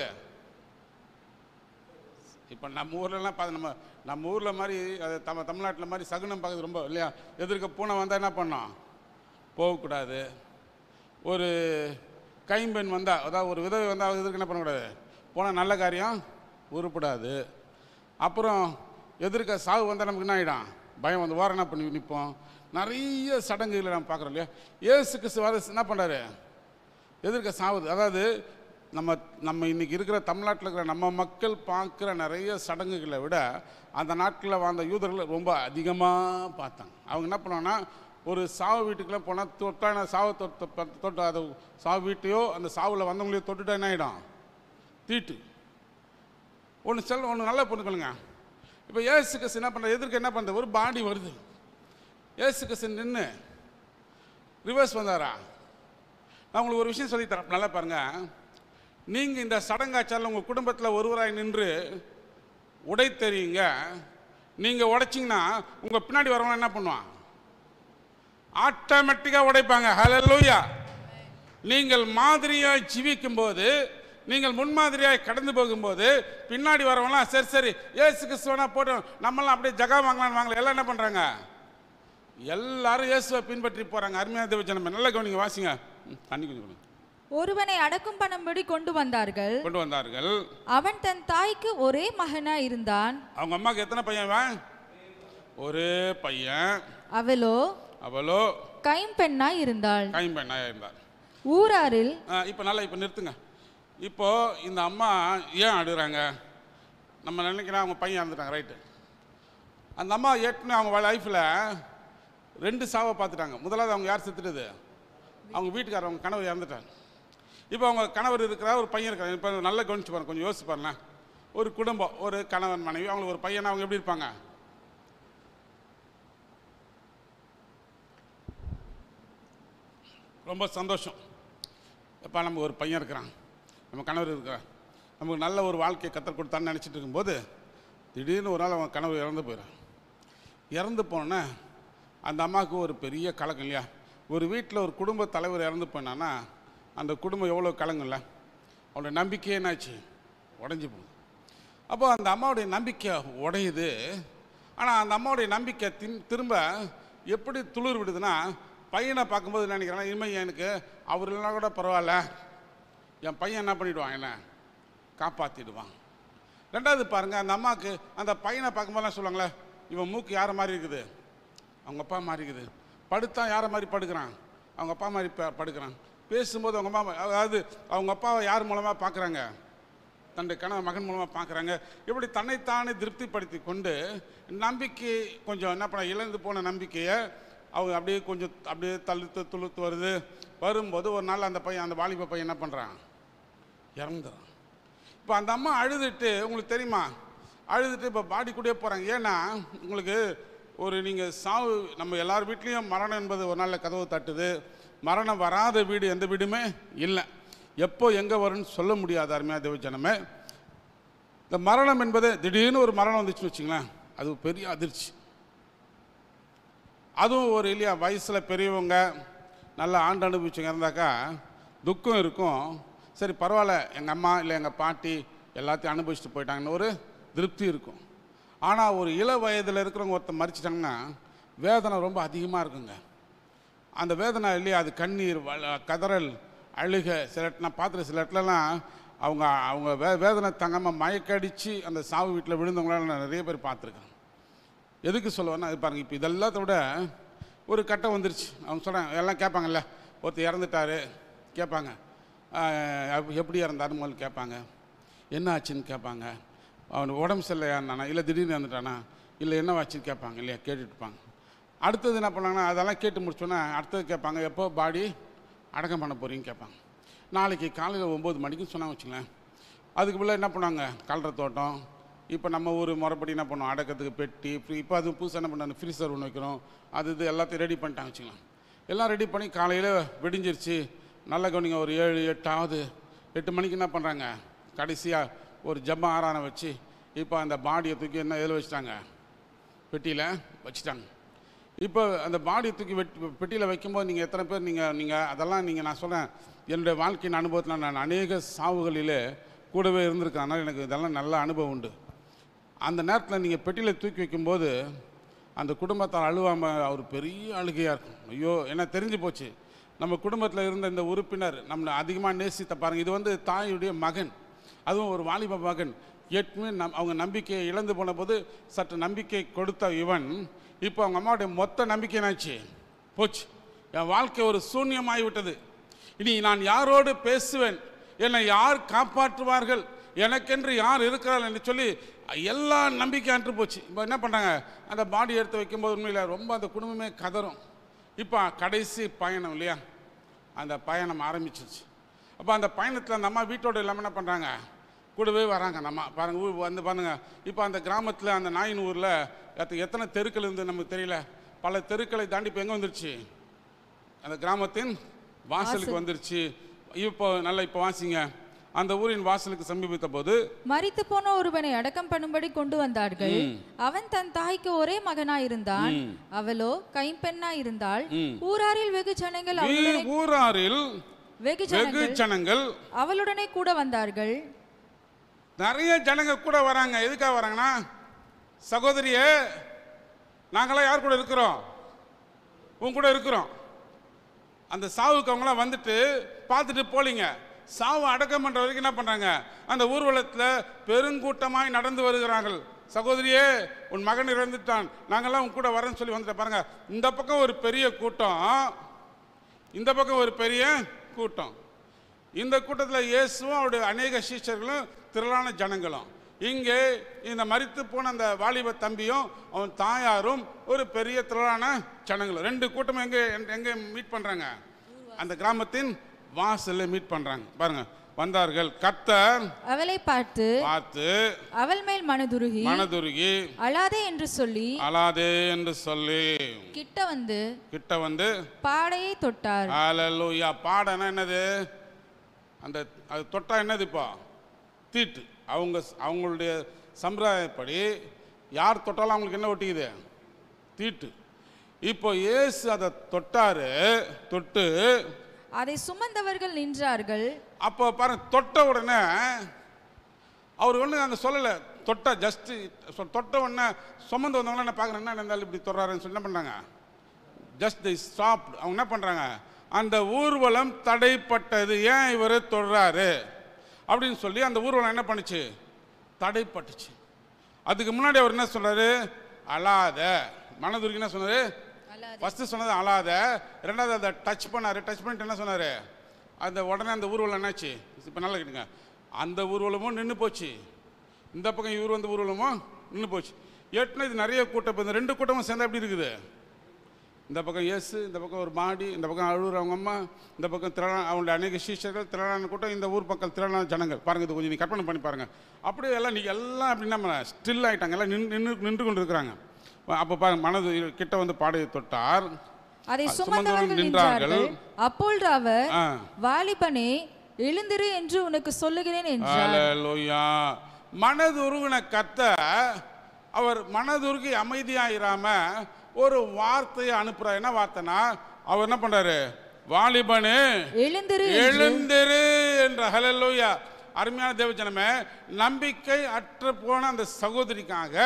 இப்போ நம்ம ஊர்லலாம் பார்த்து நம்ம நம்ம ஊரில் மாதிரி அது தம தமிழ்நாட்டில் மாதிரி சகுனம் பார்க்குறது ரொம்ப இல்லையா எதிர்க்க பூனை வந்தால் என்ன பண்ணோம் போகக்கூடாது ஒரு கைம்பெண் வந்தால் அதாவது ஒரு விதவை வந்தால் எதிர்க்க என்ன பண்ணக்கூடாது போனால் நல்ல காரியம் உருப்படாது அப்புறம் எதிர்க்க சாவு வந்தால் நமக்கு என்ன ஆகிடும் பயம் வந்து ஓரம் என்ன பண்ணி நிற்போம் நிறைய சடங்குகளை நம்ம பார்க்குறோம் இல்லையா ஏசு கிறிஸ்து வர என்ன பண்ணுறாரு எதிர்க்க சாவுது அதாவது நம்ம நம்ம இன்னைக்கு இருக்கிற தமிழ்நாட்டில் இருக்கிற நம்ம மக்கள் பார்க்குற நிறைய சடங்குகளை விட அந்த நாட்டில் வாழ்ந்த யூதர்கள் ரொம்ப அதிகமாக பார்த்தாங்க அவங்க என்ன பண்ணுவாங்கன்னா ஒரு சாவு வீட்டுக்குலாம் போனால் தொட்டான சாவை தொட்டு ப- தொட்டு அது சாவு வீட்டையோ அந்த சாவில் வந்தவங்களையோ தொட்டுட்டா என்ன ஆகிடும் தீட்டு ஒன்று செல் ஒன்று நல்லா பொண்ணுக்கணுங்க இப்போ ஏசு கிறிஸ்து என்ன பண்ணுற எதிர்க்க என்ன பண்ணுறது ஒரு பாடி வருது ஏசு கிறிஸ்து நின்று ரிவர்ஸ் வந்தாரா நான் உங்களுக்கு ஒரு விஷயம் சொல்லி தரேன் நல்லா பாருங்க நீங்கள் இந்த சடங்காச்சாரில் உங்கள் குடும்பத்தில் ஒருவராய் நின்று உடை தெரியுங்க நீங்கள் உடைச்சிங்கன்னா உங்கள் பின்னாடி வரவங்க என்ன பண்ணுவான் ஆட்டோமேட்டிக்காக உடைப்பாங்க ஹalleluya நீங்கள் மாதிரியாய் ஜீவிக்கும் போது நீங்கள் முன்மாதிரியாய் கடந்து போகும்போது பின்னாடி வரவங்களாம் சரி சரி ஏசு கிறிஸ்துவனா போட்டோம் நம்மளாம் அப்படியே ஜகா வாங்கலாம்னு வாங்கல எல்லாம் என்ன பண்ணுறாங்க எல்லாரும் இயேசுவை பின்பற்றி போகிறாங்க அருமையான தேவஜனம் நல்ல கவனிங்க வாசிங்க ம், தண்ணி கொஞ்சம் கொடுங்க. ஒருவனை அடக்கம் பண்ணும்படி கொண்டு வந்தார்கள் கொண்டு வந்தார்கள் அவன் தன் தாய்க்கு ஒரே மகனா இருந்தான் அவங்க அம்மாவுக்கு எத்தனை பையன் இவன்? ஒரே பையன் அவளோ அவளோ கைம்பெண்ணாய் இருந்தாள் கைம்பெண்ணாக இருந்தார் ஊராரில் இப்போ நல்லா இப்போ நிறுத்துங்க இப்போ இந்த அம்மா ஏன் அழுகுறாங்க நம்ம நினைக்கிறோம் அவங்க பையன் இறந்துட்டாங்க ரைட்டு அந்த அம்மா ஏற்கனவே அவங்க லைஃப்பில் ரெண்டு சாவை பார்த்துட்டாங்க முதலாவது அவங்க யார் செத்துட்டது அவங்க வீட்டுக்காரர் அவங்க கணவர் இறந்துட்டாங்க இப்போ அவங்க கணவர் இருக்கிறார் ஒரு பையன் இருக்கிறார் இப்போ நல்லா கவனிச்சு பாருங்க கொஞ்சம் யோசிச்சு பாருங்களேன் ஒரு குடும்பம் ஒரு கணவன் மனைவி அவங்களுக்கு ஒரு பையன் அவங்க எப்படி இருப்பாங்க ரொம்ப சந்தோஷம் எப்பா நம்ம ஒரு பையன் இருக்கிறான் நம்ம கணவர் இருக்கிறான் நமக்கு நல்ல ஒரு வாழ்க்கையை கற்றுக் கொடுத்தான்னு நினச்சிட்டு இருக்கும்போது திடீர்னு ஒரு நாள் அவன் கணவர் இறந்து போயிடான் இறந்து போனோன்னே அந்த அம்மாவுக்கு ஒரு பெரிய கலக்கம் இல்லையா ஒரு வீட்டில் ஒரு குடும்ப தலைவர் இறந்து போனான்னா அந்த குடும்பம் எவ்வளோ கலங்கும்ல அவனோட நம்பிக்கையே என்னாச்சு உடஞ்சி போகுது அப்போ அந்த அம்மாவுடைய நம்பிக்கை உடையுது ஆனால் அந்த அம்மாவுடைய நம்பிக்கை தின் திரும்ப எப்படி துளிர் விடுதுன்னா பையனை பார்க்கும்போது என்ன நினைக்கிறான் இனிமேல் எனக்கு அவர் இல்லைனா கூட பரவாயில்ல என் பையன் என்ன பண்ணிடுவான் என்ன காப்பாற்றிடுவான் ரெண்டாவது பாருங்கள் அந்த அம்மாவுக்கு அந்த பையனை பார்க்கும்போதெல்லாம் சொல்லுவாங்களே இவன் மூக்கு யாரை மாதிரி இருக்குது அவங்க அப்பா மாதிரி இருக்குது படுத்தா யாரை மாதிரி படுக்கிறான் அவங்க அப்பா மாதிரி ப- படுக்கிறான் பேசும்போது அவங்க அம்மா அதாவது அவங்க அப்பாவை யார் மூலமாக பார்க்குறாங்க தன்னுடைய கணவன் மகன் மூலமாக பார்க்குறாங்க இப்படி தன்னைத்தானே திருப்திப்படுத்தி கொண்டு நம்பிக்கை கொஞ்சம் என்ன பண்ண இழந்து போன நம்பிக்கையை அவங்க அப்படியே கொஞ்சம் அப்படியே தழுத்து துளுத்து வருது வரும்போது ஒரு நாள் அந்த பையன் அந்த வாலிப பையன் என்ன பண்ணுறான் இறந்துறான் இப்போ அந்த அம்மா அழுதுட்டு உங்களுக்கு தெரியுமா அழுதுட்டு இப்போ பாடி கூடயே போகிறாங்க ஏன்னா உங்களுக்கு ஒரு நீங்கள் சாவு நம்ம எல்லார் வீட்லேயும் மரணம் என்பது ஒரு நாளில் கதவு தட்டுது மரணம் வராத வீடு எந்த வீடுமே இல்லை எப்போ எங்கே வரும்னு சொல்ல முடியாது அருமையாக தேவஜனமே இந்த மரணம் என்பது திடீர்னு ஒரு மரணம் வந்துச்சுன்னு வச்சுங்களேன் அது ஒரு பெரிய அதிர்ச்சி அதுவும் ஒரு இல்லையா வயசில் பெரியவங்க நல்லா ஆண்டு அனுபவிச்சவங்க இருந்தாக்கா துக்கம் இருக்கும் சரி பரவாயில்ல எங்கள் அம்மா இல்லை எங்கள் பாட்டி எல்லாத்தையும் அனுபவிச்சுட்டு போயிட்டாங்கன்னு ஒரு திருப்தி இருக்கும் ஆனால் ஒரு இள வயதில் இருக்கிறவங்க ஒருத்தர் மறிச்சிட்டாங்கன்னா வேதனை ரொம்ப அதிகமாக இருக்குங்க அந்த வேதனை இல்லையா அது கண்ணீர் வல- கதறல் அழுக சில இடத்துல- நான் பார்த்துருக்க சில இடத்துலலாம் அவங்க அவங்க வே வேதனை தாங்காமல் மயக்கடிச்சு அந்த சாவு வீட்டில் விழுந்தவங்களால நான் நிறைய பேர் பார்த்துருக்கேன் எதுக்கு சொல்லுவேன்னா அது பாருங்கள் இப்போ இதெல்லாத்த விட ஒரு கட்டம் வந்துருச்சு அவங்க சொல்கிறாங்க எல்லாம் கேட்பாங்கல்ல ஒருத்தர் இறந்துட்டாரு கேட்பாங்க ஆஹ் எப்- எப்படி இறந்தாருன்னு முதல்ல கேட்பாங்க என்ன ஆச்சுன்னு கேட்பாங்க அவனுக்கு உடம்பு சரியில்லையானா இல்லை திடீர்னு இறந்துட்டானா இல்லை என்ன ஆச்சுன்னு கேட்பாங்க இல்லையா கேட்டுட்டு இருப்பாங்க அடுத்தது என்ன பண்ணாங்கன்னா அதெல்லாம் கேட்டு முடிச்சோன்னே அடுத்தது கேட்பாங்க எப்போ பாடி அடக்கம் பண்ண போறீங்கன்னு கேட்பாங்க நாளைக்கு காலையில் ஒம்பது மணிக்கு சொன்னாங்க வச்சுங்களேன் அதுக்கு பிள்ளை என்ன பண்ணாங்க கலர தோட்டம் இப்போ நம்ம ஊர் முறைப்படி என்ன பண்ணுவோம் அடக்கத்துக்கு பெட்டி ஃப்ரீ இப்போ அது புதுசாக என்ன பண்ணாங்க ஃப்ரீசர் ஒன்று வைக்கிறோம் அது இது எல்லாத்தையும் ரெடி பண்ணிட்டாங்க வச்சுக்கலாம் எல்லாம் ரெடி பண்ணி காலையில் விடிஞ்சிருச்சு நல்ல கவனிங்க ஒரு ஏழு எட்டாவது எட்டு மணிக்கு என்ன பண்ணுறாங்க கடைசியாக ஒரு ஜம்ம ஆராரம் வச்சு இப்போ அந்த பாடியை தூக்கி என்ன எதில் வச்சுட்டாங்க பெட்டியில் வச்சுட்டாங்க இப்போ அந்த பாடி தூக்கி வெட் பெட்டியில் வைக்கும்போது நீங்கள் எத்தனை பேர் நீங்கள் நீங்கள் அதெல்லாம் நீங்கள் நான் சொல்கிறேன் என்னுடைய வாழ்க்கையின் அனுபவத்தில் நான் அநேக சாவுகளிலே கூடவே இருந்திருக்கேன் அதனால் எனக்கு இதெல்லாம் நல்ல அனுபவம் உண்டு அந்த நேரத்தில் நீங்கள் பெட்டியில் தூக்கி வைக்கும்போது அந்த குடும்பத்தால் அழுவாமல் அவர் பெரிய அழுகையாக இருக்கும் ஐயோ என்ன தெரிஞ்சு போச்சு நம்ம குடும்பத்தில் இருந்த இந்த உறுப்பினர் நம்மளை அதிகமாக நேசித்த பாருங்க இது வந்து தாயுடைய மகன் அதுவும் ஒரு வாலிப மகன் ஏற்கனவே நம் அவங்க நம்பிக்கையை இழந்து போன போது சற்று நம்பிக்கை கொடுத்த இவன் இப்போ அவங்க அம்மாவுடைய மொத்த நம்பிக்கை என்னாச்சு போச்சு என் வாழ்க்கை ஒரு சூன்யமாகி விட்டது இனி நான் யாரோடு பேசுவேன் என்னை யார் காப்பாற்றுவார்கள் எனக்கென்று யார் இருக்கிறார்கள் என்று சொல்லி எல்லா நம்பிக்கை அன்று போச்சு இப்போ என்ன பண்ணாங்க அந்த பாடி எடுத்து வைக்கும்போது உண்மையில் ரொம்ப அந்த குடும்பமே கதறும் இப்போ கடைசி பயணம் இல்லையா அந்த பயணம் ஆரம்பிச்சிருச்சு அப்போ அந்த பயணத்தில் அந்த அம்மா வீட்டோட இல்லாமல் என்ன பண்ணுறாங்க கூடவே வராங்க அந்த அம்மா பாருங்க ஊர் வந்து பாருங்க இப்போ அந்த கிராமத்தில் அந்த நாயின் ஊரில் எத்த- எத்தனை தெருக்கள் இருந்து நமக்கு தெரியல பல தெருக்களை தாண்டி இப்போ எங்கே வந்துருச்சு அந்த கிராமத்தின் வாசலுக்கு வந்துருச்சு இப்போ நல்லா இப்போ வாசிங்க அந்த ஊரின் வாசலுக்கு சமீபித்த போது மரித்து போன ஒருவனை அடக்கம் பண்ணும்படி கொண்டு வந்தார்கள் அவன் தன் தாய்க்கு ஒரே மகனாயிருந்தான் அவளோ கைம்பெண்ணாயிருந்தாள் ஊராரில் வெகு ஜனங்கள் அவளுடனே வீ- ஊராரில் வெகு வெகு ஜனங்கள் ஜனங்கள் அவளுடனே கூட வந்தார்கள் நிறைய ஜனங்க கூட வராங்க எதுக்காக வராங்கன்னா சகோதரியே நாங்களாம் யார் கூட இருக்கிறோம் உன் கூட இருக்கிறோம் அந்த சாவுக்கு அவங்களாம் வந்துட்டு பார்த்துட்டு போலிங்க சாவு அடக்கம் பண்ற வரைக்கும் என்ன பண்றாங்க அந்த ஊர்வலத்தில் பெருங்கூட்டமாய் நடந்து வருகிறார்கள் சகோதரியே உன் மகன் இறந்துட்டான் நாங்கெல்லாம் உன் கூட வரேன்னு சொல்லி வந்துட்டு பாருங்க இந்த பக்கம் ஒரு பெரிய கூட்டம் இந்த பக்கம் ஒரு பெரிய கூட்டம் இந்த கூட்டத்தில் இயேசுவும் அவருடைய அநேக சீஷர்களும் திரளான ஜனங்களும் இங்கே இந்த மரித்து போன அந்த வாலிப தம்பியும் அவன் தாயாரும் ஒரு பெரிய திரளான ஜனங்களும் ரெண்டு கூட்டமும் எங்கே எங்கே மீட் பண்ணுறாங்க அந்த கிராமத்தின் வாசல்ல மீட் பண்ணுறாங்க பாருங்க வந்தார்கள் கர்த்தர் அவளை பார்த்து பார்த்து அவள் மேல் மனதுருகி மனதுருகி அழாதே என்று சொல்லி அழாதே என்று சொல்லி கிட்ட வந்து கிட்ட வந்து பாடையை தொட்டார் ஹalleluya பாடனா என்னது அந்த அது தொட்டா என்னது இப்போ தீட்டு அவங்க அவங்களுடைய சம்பிரதாயப்படி யார் தொட்டாலும் அவங்களுக்கு என்ன ஒட்டிக்குது தீட்டு இப்போ இயேசு அதை தொட்டாரு தொட்டு அதை சுமந்தவர்கள் நின்றார்கள் அப்போ பாருங்க தொட்ட உடனே அவர் ஒன்று அங்கே சொல்லலை தொட்ட ஜஸ்ட்டு தொட்ட உடனே சுமந்து வந்தவங்க என்ன பார்க்குறேன் என்ன இருந்தாலும் இப்படி தொடுறாருன்னு சொல்லி என்ன பண்ணுறாங்க ஜஸ்ட் தி ஸ்டாப் அவங்க என்ன பண்ணுறாங்க அந்த ஊர்வலம் தடைப்பட்டது ஏன் இவர் தொடுறாரு அப்படின்னு சொல்லி அந்த ஊர்வலம் என்ன பண்ணுச்சு தடைப்பட்டுச்சு அதுக்கு முன்னாடி அவர் என்ன சொல்றாரு அழாத மனதுருக்கு என்ன சொன்னாரு ஃபர்ஸ்ட் சொன்னது அழாத ரெண்டாவது அதை டச் பண்ணாரு டச் பண்ணிட்டு என்ன சொன்னாரு அந்த உடனே அந்த ஊர்வலம் என்னாச்சு இப்போ நல்லா கேட்டுங்க அந்த ஊர்வலமும் நின்று போச்சு இந்த பக்கம் இவர் வந்து ஊர்வலமும் நின்று போச்சு ஏற்கனவே இது நிறைய கூட்டம் இப்போ இந்த ரெண்டு கூட்டமும் சேர்ந்தா எப்படி இருக்குது இந்த பக்கம் இயேசு இந்த பக்கம் ஒரு மாடி இந்த பக்கம் அழுகுற அவங்க அம்மா இந்த பக்கம் திரளா அவங்களுடைய அநேக சீஷர்கள் திரளான கூட்டம் இந்த ஊர் பக்கம் திரளான ஜனங்கள் பாருங்க இது கொஞ்சம் நீ கற்பனை பண்ணி பாருங்க அப்படியே எல்லாம் நீ எல்லாம் அப்படி நம்ம ஸ்டில் ஆயிட்டாங்க எல்லாம் நின்று நின்று நின்று கொண்டு இருக்கிறாங்க அப்போ பாருங்க மனது கிட்ட வந்து பாடையை தொட்டார் அதை அது சுமந்தவர்கள் சுமந்தவர்கள் நின்றார்கள் நின்றார்கள். அப்பொழுது அவர் ஆ வாலிபனே எழுந்திரு என்று உனக்கு சொல்லுகிறேன் என்றார் ஹalleluya மனதுருகின கத்த அவர் மனதுருகி அமைதியாயிராம ஒரு வார்த்தையை அனுப்புறார் என்ன வார்த்தைனா அவர் என்ன பண்றாரு வாலிபனே எழுந்திரு எழுந்திரு என்ற ஹalleluya அருமையான தேவஜனமே நம்பிக்கை அற்று போன அந்த சகோதரிக்காக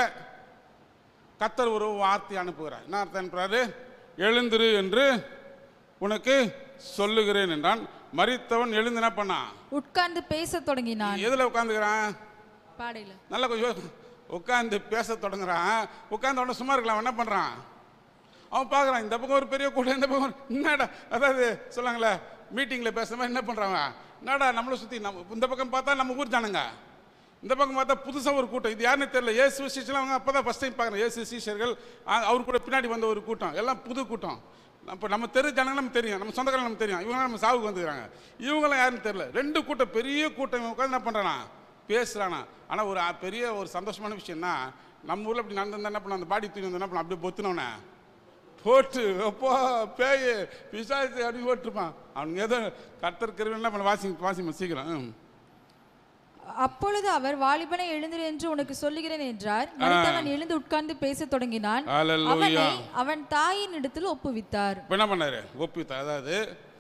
கத்தர் ஒரு வார்த்தை அனுப்புகிறார் என்ன அர்த்தம் அனுப்புறாரு எழுந்திரு என்று உனக்கு சொல்லுகிறேன் என்றான் மரித்தவன் எழுந்து என்ன பண்ணான் உட்கார்ந்து பேசத் தொடங்கினான் எதுல உட்காந்துக்கிறான் பாடையில நல்லா கொஞ்சம் உட்காந்து பேச தொடங்குறான் உட்கார்ந்த உடனே சும்மா இருக்கலாம் அவன் என்ன பண்ணுறான் அவன் பார்க்குறான் இந்த பக்கம் ஒரு பெரிய கூட்டம் இந்த பக்கம் ஒரு- என்னடா அதாவது சொல்லுவாங்களே மீட்டிங்கில் பேசுகிற மாதிரி என்ன பண்ணுறாங்க என்னடா நம்மளை சுற்றி நம்ம இந்த பக்கம் பார்த்தா நம்ம ஊர் ஜனங்க இந்த பக்கம் பார்த்தா புதுசாக ஒரு கூட்டம் இது யாருன்னு தெரியல ஏசு சீஷர்லாம் அவங்க அப்போ தான் ஃபஸ்ட் டைம் பார்க்குறேன் ஏசு சீஷர்கள் ஆ, அவர் கூட பின்னாடி வந்த ஒரு கூட்டம் எல்லாம் புது கூட்டம் அப்போ நம்ம தெரு ஜனங்க நமக்கு தெரியும் நம்ம சொந்தக்காரங்க நமக்கு தெரியும் இவங்க நம்ம சாவுக்கு வந்துக்கிறாங்க இவங்களாம் யாருன்னு தெரியல ரெண்டு கூட்டம் பெரிய கூட்டம் இவன் உட்காந்து என்ன பண்ணுறானா பேசுகிறானா ஆனால் ஒரு அ- பெரிய ஒரு சந்தோஷமான விஷயம்னா நம்ம ஊரில் அப்படி நடந்திருந்தா என்ன பண்ண அந்த பாடி தூக்கி வந்து என்ன பண்ண அப்படியே பொத்துனவனே போட்டு அப்பா பேய் பிசாசு அப்படின்னு போட்டுருப்பான் அவனுங்க ஏதோ கத்தர் கருவி என்ன பண்ண வாசி வாசி சீக்கிரம் ம். அப்பொழுது அவர் வாலிபனை எழுந்திரு என்று உனக்கு சொல்லுகிறேன் என்றார் மரித்தவன் எழுந்து உட்கார்ந்து பேசத் தொடங்கினான் ஹalleluya. அவனை அவன் தாயின் இடத்தில் ஒப்புவித்தார் இப்போ என்ன பண்ணாரு ஒப்பித்தார் அதாவது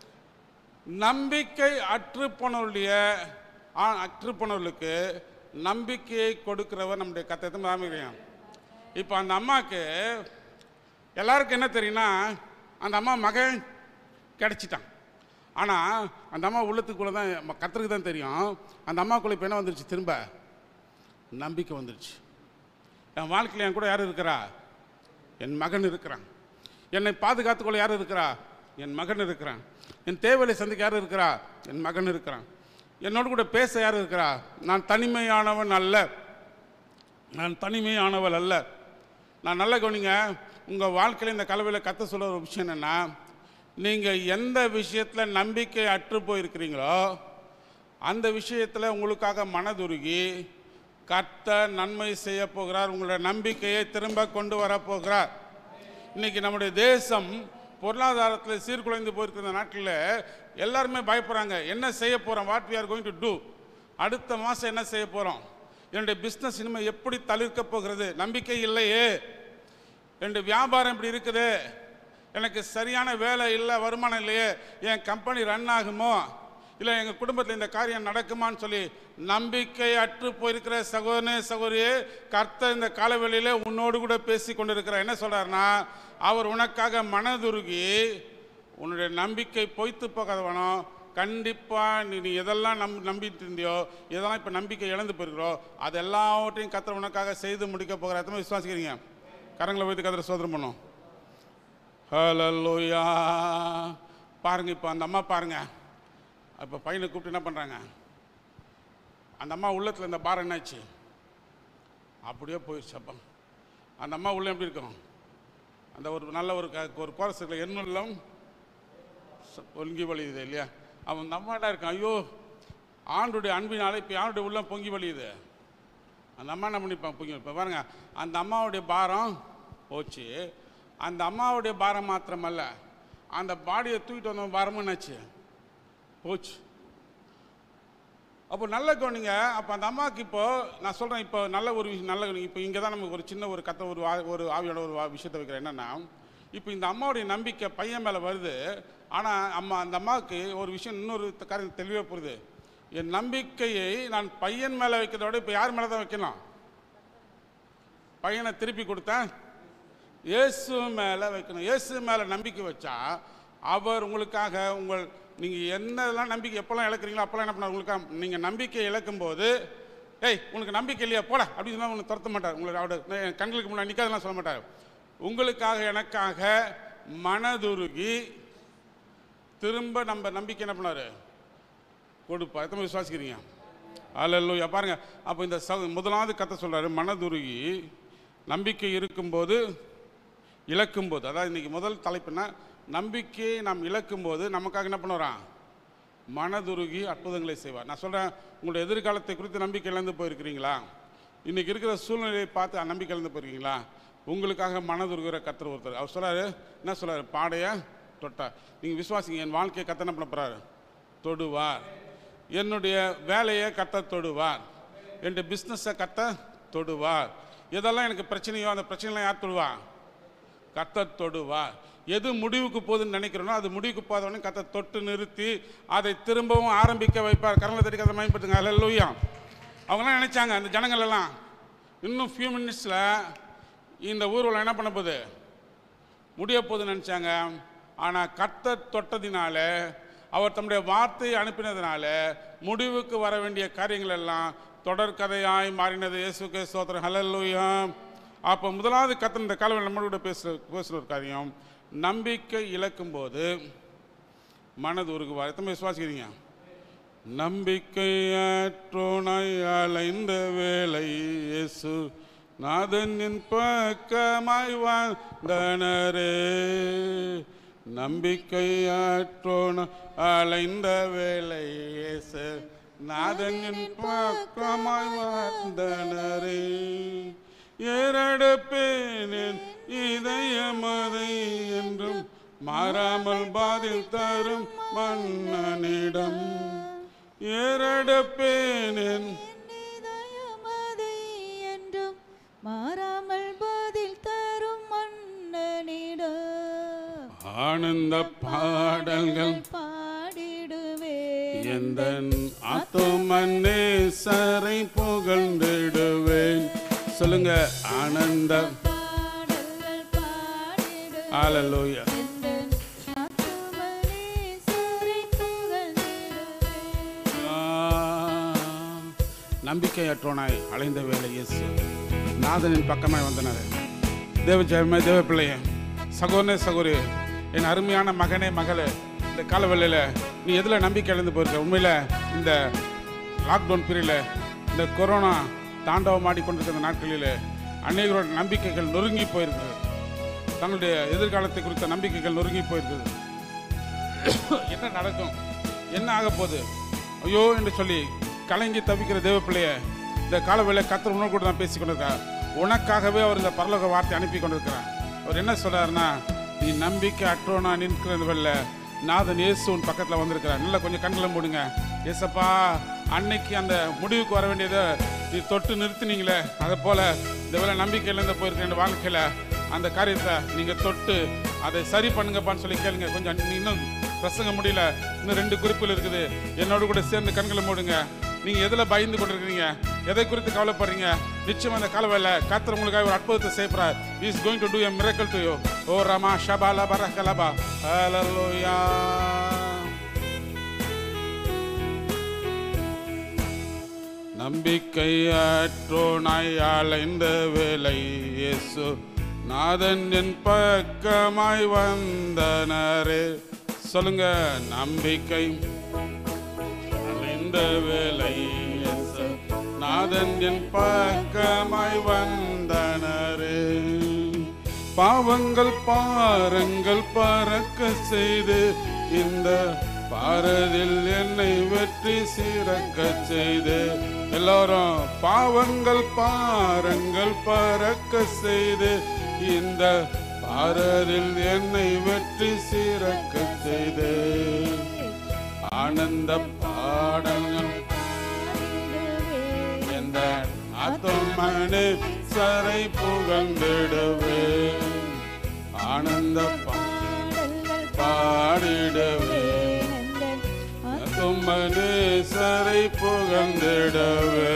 நம்பிக்கை அற்றுப்போனவருடைய ஆ- அற்றுப்போனவர்களுக்கு நம்பிக்கையை கொடுக்கிறவர் நம்முடைய கத்தத்தை ஆரம்பிக்கிறோம் இப்போ அந்த அம்மாவுக்கு எல்லாருக்கும் என்ன தெரியும்னா அந்த அம்மா மகன் கிடச்சிட்டான் ஆனால் அந்த அம்மா உள்ளத்துக்குள்ளே தான் ம- கர்த்தருக்கு தான் தெரியும் அந்த அம்மாக்குள்ளே இப்போ என்ன வந்துருச்சு திரும்ப நம்பிக்கை வந்துருச்சு என் வாழ்க்கையில் என் கூட யார் இருக்கிறா என் மகன் இருக்கிறான் என்னை பாதுகாத்துக்கொள்ள யார் இருக்கிறா என் மகன் இருக்கிறான் என் தேவையை சந்திக்க யார் இருக்கிறா என் மகன் இருக்கிறான் என்னோடு கூட பேச யார் இருக்கிறா நான் தனிமையானவன் அல்ல நான் தனிமையானவள் அல்ல நான் நல்லா கவனிங்க உங்கள் வாழ்க்கையில் இந்த கலவையில் கத்த சொல்ல ஒரு விஷயம் என்னென்னா நீங்கள் எந்த விஷயத்தில் நம்பிக்கை அற்று போயிருக்கிறீங்களோ அந்த விஷயத்தில் உங்களுக்காக மனதுருகி கத்த நன்மை செய்ய போகிறார் உங்களுடைய நம்பிக்கையை திரும்ப கொண்டு வரப் போகிறார் இன்னைக்கு நம்முடைய தேசம் பொருளாதாரத்தில் சீர்குலைந்து போயிருக்கிற நாட்டில் எல்லாருமே பயப்படுறாங்க என்ன செய்ய போகிறோம் what we are going to do அடுத்த மாதம் என்ன செய்ய போகிறோம் என்னுடைய பிஸ்னஸ் இனிமேல் எப்படி தளிர்க்க போகிறது நம்பிக்கை இல்லையே என்னுடைய வியாபாரம் இப்படி இருக்குது எனக்கு சரியான வேலை இல்லை வருமானம் இல்லையே என் கம்பெனி ரன் ஆகுமோ இல்லை எங்கள் குடும்பத்தில் இந்த காரியம் நடக்குமான்னு சொல்லி நம்பிக்கை அற்று போயிருக்கிற சகோதரனே சகோதரியே கர்த்தர் இந்த காலவெளியிலே உன்னோடு கூட பேசி கொண்டிருக்கிறார் என்ன சொல்றாருன்னா அவர் உனக்காக மனதுருகி உன்னுடைய நம்பிக்கை பொய்த்து போகாதவனோ கண்டிப்பாக நீ நீ எதெல்லாம் நம் நம்பிட்டு இருந்தியோ எதெல்லாம் இப்போ நம்பிக்கை இழந்து போயிருக்கிறோ அது எல்லாவற்றையும் கர்த்தர் உனக்காக செய்து முடிக்க போகிற எத்தனை விசுவாசிக்கிறீங்க கரங்களை வைத்து கத்திர சோதனை பண்ணோம் ஹலலோயா பாருங்க இப்போ அந்த அம்மா பாருங்க இப்போ பையனை கூப்பிட்டு என்ன பண்ணுறாங்க அந்த அம்மா உள்ளத்தில் இந்த பாரம் என்னாச்சு அப்படியே போயிடுச்சு அப்பா அந்த அம்மா உள்ள எப்படி இருக்கும் அந்த ஒரு நல்ல ஒரு க ஒரு கோரஸ் இல்லை என்னுள்ளம் பொங்கி வழியுது இல்லையா அவன் அந்த அம்மாடா இருக்கான் ஐயோ ஆண்டுடைய அன்பினால இப்போ யாருடைய உள்ளம் பொங்கி வழியுது அந்த அம்மா என்ன பண்ணிப்பான் பொங்கி இப்போ பாருங்க அந்த அம்மாவுடைய பாரம் போச்சு அந்த அம்மாவுடைய பாரம் மாத்திரமல்ல அந்த பாடியை தூக்கிட்டு வந்த பாரமும் என்னாச்சு போச்சு அப்போ நல்ல கவனிங்க அப்போ அந்த அம்மாவுக்கு இப்போ நான் சொல்கிறேன் இப்போ நல்ல ஒரு விஷயம் நல்ல கவனிங்க இப்போ இங்கே தான் நமக்கு ஒரு சின்ன ஒரு கதை ஒரு வா- ஒரு ஆவியோட ஒரு வா- விஷயத்தை வைக்கிறேன் என்னென்னா இப்போ இந்த அம்மாவுடைய நம்பிக்கை பையன் மேலே வருது ஆனால் அம்மா அந்த அம்மாவுக்கு ஒரு விஷயம் இன்னொரு த- காரியம் தெளிவாக புரியுது என் நம்பிக்கையை நான் பையன் மேலே வைக்கிறத விட இப்போ யார் மேலே தான் வைக்கணும் பையனை திருப்பி கொடுத்தேன் இயேசு மேலே வைக்கணும் இயேசு மேலே நம்பிக்கை வச்சா அவர் உங்களுக்காக உங்கள் நீங்கள் என்னெல்லாம் நம்பிக்கை எப்போல்லாம் இழக்கிறீங்களோ அப்போல்லாம் என்ன பண்ணார் உங்களுக்காக நீங்கள் நம்பிக்கை இழக்கும் போது ஏய் உனக்கு நம்பிக்கை இல்லையா போட அப்படின்னு சொன்னால் உங்களை துரத்த மாட்டார் உங்களுக்கு அவரோட என் கண்களுக்கு முன்னாடி நிற்காதெல்லாம் சொல்ல மாட்டார் உங்களுக்காக எனக்காக மனதுருகி திரும்ப நம்ம நம்பிக்கை என்ன பண்ணார் கொடுப்பா எத்தனை பேர் விசுவாசிக்கிறீங்க அல்ல பாருங்க அப்போ இந்த ச முதலாவது கதை சொல்றாரு மனதுருகி நம்பிக்கை இருக்கும்போது இழக்கும்போது அதாவது இன்னைக்கு முதல் தலைப்புனா நம்பிக்கையை நாம் இழக்கும்போது நமக்காக என்ன பண்ணுறான் மனதுருகி அற்புதங்களை செய்வார் நான் சொல்கிறேன் உங்களுடைய எதிர்காலத்தை குறித்து நம்பிக்கை இழந்து போயிருக்கிறீங்களா இன்னைக்கு இருக்கிற சூழ்நிலையை பார்த்து நம்பிக்கை இழந்து போயிருக்கீங்களா உங்களுக்காக மனதுருகிற கத்தர் ஒருத்தர் அவர் சொல்றாரு என்ன சொல்றாரு பாடைய தொட்டா நீங்கள் விசுவாசிங்க என் வாழ்க்கையை கத்த என்ன பண்ண போறாரு தொடுவார் என்னுடைய வேலையை கத்த தொடுவார் என்னுடைய பிஸ்னஸை கத்த தொடுவார் எதெல்லாம் எனக்கு பிரச்சனையோ அந்த பிரச்சனைலாம் யார் தொடுவா கத்த தொடுவார் எது முடிவுக்கு போகுதுன்னு நினைக்கிறோனோ அது முடிவுக்கு போதவனே கத்த தொட்டு நிறுத்தி அதை திரும்பவும் ஆரம்பிக்க வைப்பார் கரங்களை தட்டி கதை பயன்படுத்துங்க அல்ல அவங்களாம் நினைச்சாங்க அந்த ஜனங்கள் எல்லாம் இன்னும் ஃபியூ மினிட்ஸில் இந்த ஊர்வலம் என்ன பண்ண போகுது முடிய போகுதுன்னு நினச்சாங்க ஆனால் கத்த தொட்டதினால அவர் தம்முடைய வார்த்தையை அனுப்பினதுனால முடிவுக்கு வர வேண்டிய காரியங்கள் எல்லாம் தொடர்கதையாய் மாறினது இயேசுக்கே ஸ்தோத்திரம் ஹalleluya அப்போ முதலாவது கத்தன் இந்த காலவில் நம்மளோட பேசுகிற பேசுகிற ஒரு காரியம் நம்பிக்கை இழக்கும்போது மனது உருகுவார் எத்தனை பேர் விசுவாசிக்கிறீங்க நம்பிக்கையற்றோனாய் அலைந்த வேலை இயேசு நாதனின் பக்கமாய் வந்தனரே நம்பிக்கையற்றோன அலைந்த வேலை இயேசு நாதனின் பக்கமாய் வந்தனரே ஏறெடுப்பேன் இதயமதை என்றும் மாறாமல் பாதில் தரும் மன்னனிடம் ஏறெடுப்பேன் இதயமதை என்றும் மாறாமல் பதில் தரும் மன்னனிடம் ஆனந்த பாடல்கள் பாடிடுவே எந்த ஆத்துமன்னேசரை புகழ்ந்திடுவேன் சொல்லுங்க ஆனந்த பாடல்கள் பாடிடுவே ஆலலூயா எந்தன் ஆத்துமனேசரை புகழ்ந்திடுவே. நம்பிக்கையற்றோனாய் அலைந்த வேலை இயேசு நாதனின் பக்கமாய் வந்தனர் தேவ ஜெயமே தேவ பிள்ளைய சகோதரனே சகோதரி என் அருமையான மகனே மகளே இந்த காலவெளியில் நீ எதில் நம்பிக்கை இழந்து போயிருக்க உண்மையில் இந்த லாக்டவுன் பீரியடில் இந்த கொரோனா தாண்டவமாடி கொண்டிருக்கிற நாட்களில் அநேகரோட நம்பிக்கைகள் நொறுங்கி போயிருக்கிறது தங்களுடைய எதிர்காலத்தை குறித்த நம்பிக்கைகள் நொறுங்கி போயிருக்குது என்ன நடக்கும் என்ன ஆக போகுது ஐயோ என்று சொல்லி கலங்கி தவிக்கிற தேவ பிள்ளைய இந்த காலவேளை கத்தர் உணவு கூட தான் பேசி கொண்டிருக்கார் உனக்காகவே அவர் இந்த பரலோக வார்த்தை அனுப்பி கொண்டிருக்கிறார் அவர் என்ன சொல்றாருன்னா நீ நம்பிக்கை அற்றோனா நிற்கிறது வெள்ள நாதன் இயேசு உன் பக்கத்தில் வந்திருக்கிறார் நல்லா கொஞ்சம் கண்களை மூடுங்க ஏசப்பா அன்னைக்கு அந்த முடிவுக்கு வர வேண்டியதை நீ தொட்டு நிறுத்தினீங்களே அதை போல இந்த வேலை நம்பிக்கையிலேருந்து போயிருக்க என் வாழ்க்கையில் அந்த காரியத்தை நீங்கள் தொட்டு அதை சரி பண்ணுங்கப்பான்னு சொல்லி கேளுங்க கொஞ்சம் இன்னும் பிரசங்க முடியல இன்னும் ரெண்டு குறிப்புகள் இருக்குது என்னோட கூட சேர்ந்து கண்களை மூடுங்க நீங்க எதுல பயந்து கொண்டிருக்கிறீங்க எதை குறித்து கவலைப்படுறீங்க நிச்சயம் அந்த காலவேல கத்தர் உங்களுக்காக ஒரு அற்புதத்தை செய்யப்படுறார் is going to do a miracle to you ஓ ரமா ஷபாலா பரகலபா ஹalleluya நம்பிக்கையற்றோனாய் அலைந்த வேலை இயேசு நாதன் என் பக்கமாய் வந்தனரே சொல்லுங்க நம்பிக்கை அலைந்த வேலை இயேசு நாதன் என் பக்கமாய் வந்தனரே பாவங்கள் பாரங்கள் பறக்க செய்து இந்த பாரதில் என்னை வெற்றி சிறக்க செய்து எல்லாரும் பாவங்கள் பாரங்கள் பறக்க செய்து இந்த பாரதில் என்னை வெற்றி சிறக்க செய்து ஆனந்த பாடல்கள் எந்த ஆத்துமனு சரை புகழ்ந்திடுவே ஆனந்த பா- பாடிடுவே ஆத்துமனு சரை புகழ்ந்திடவே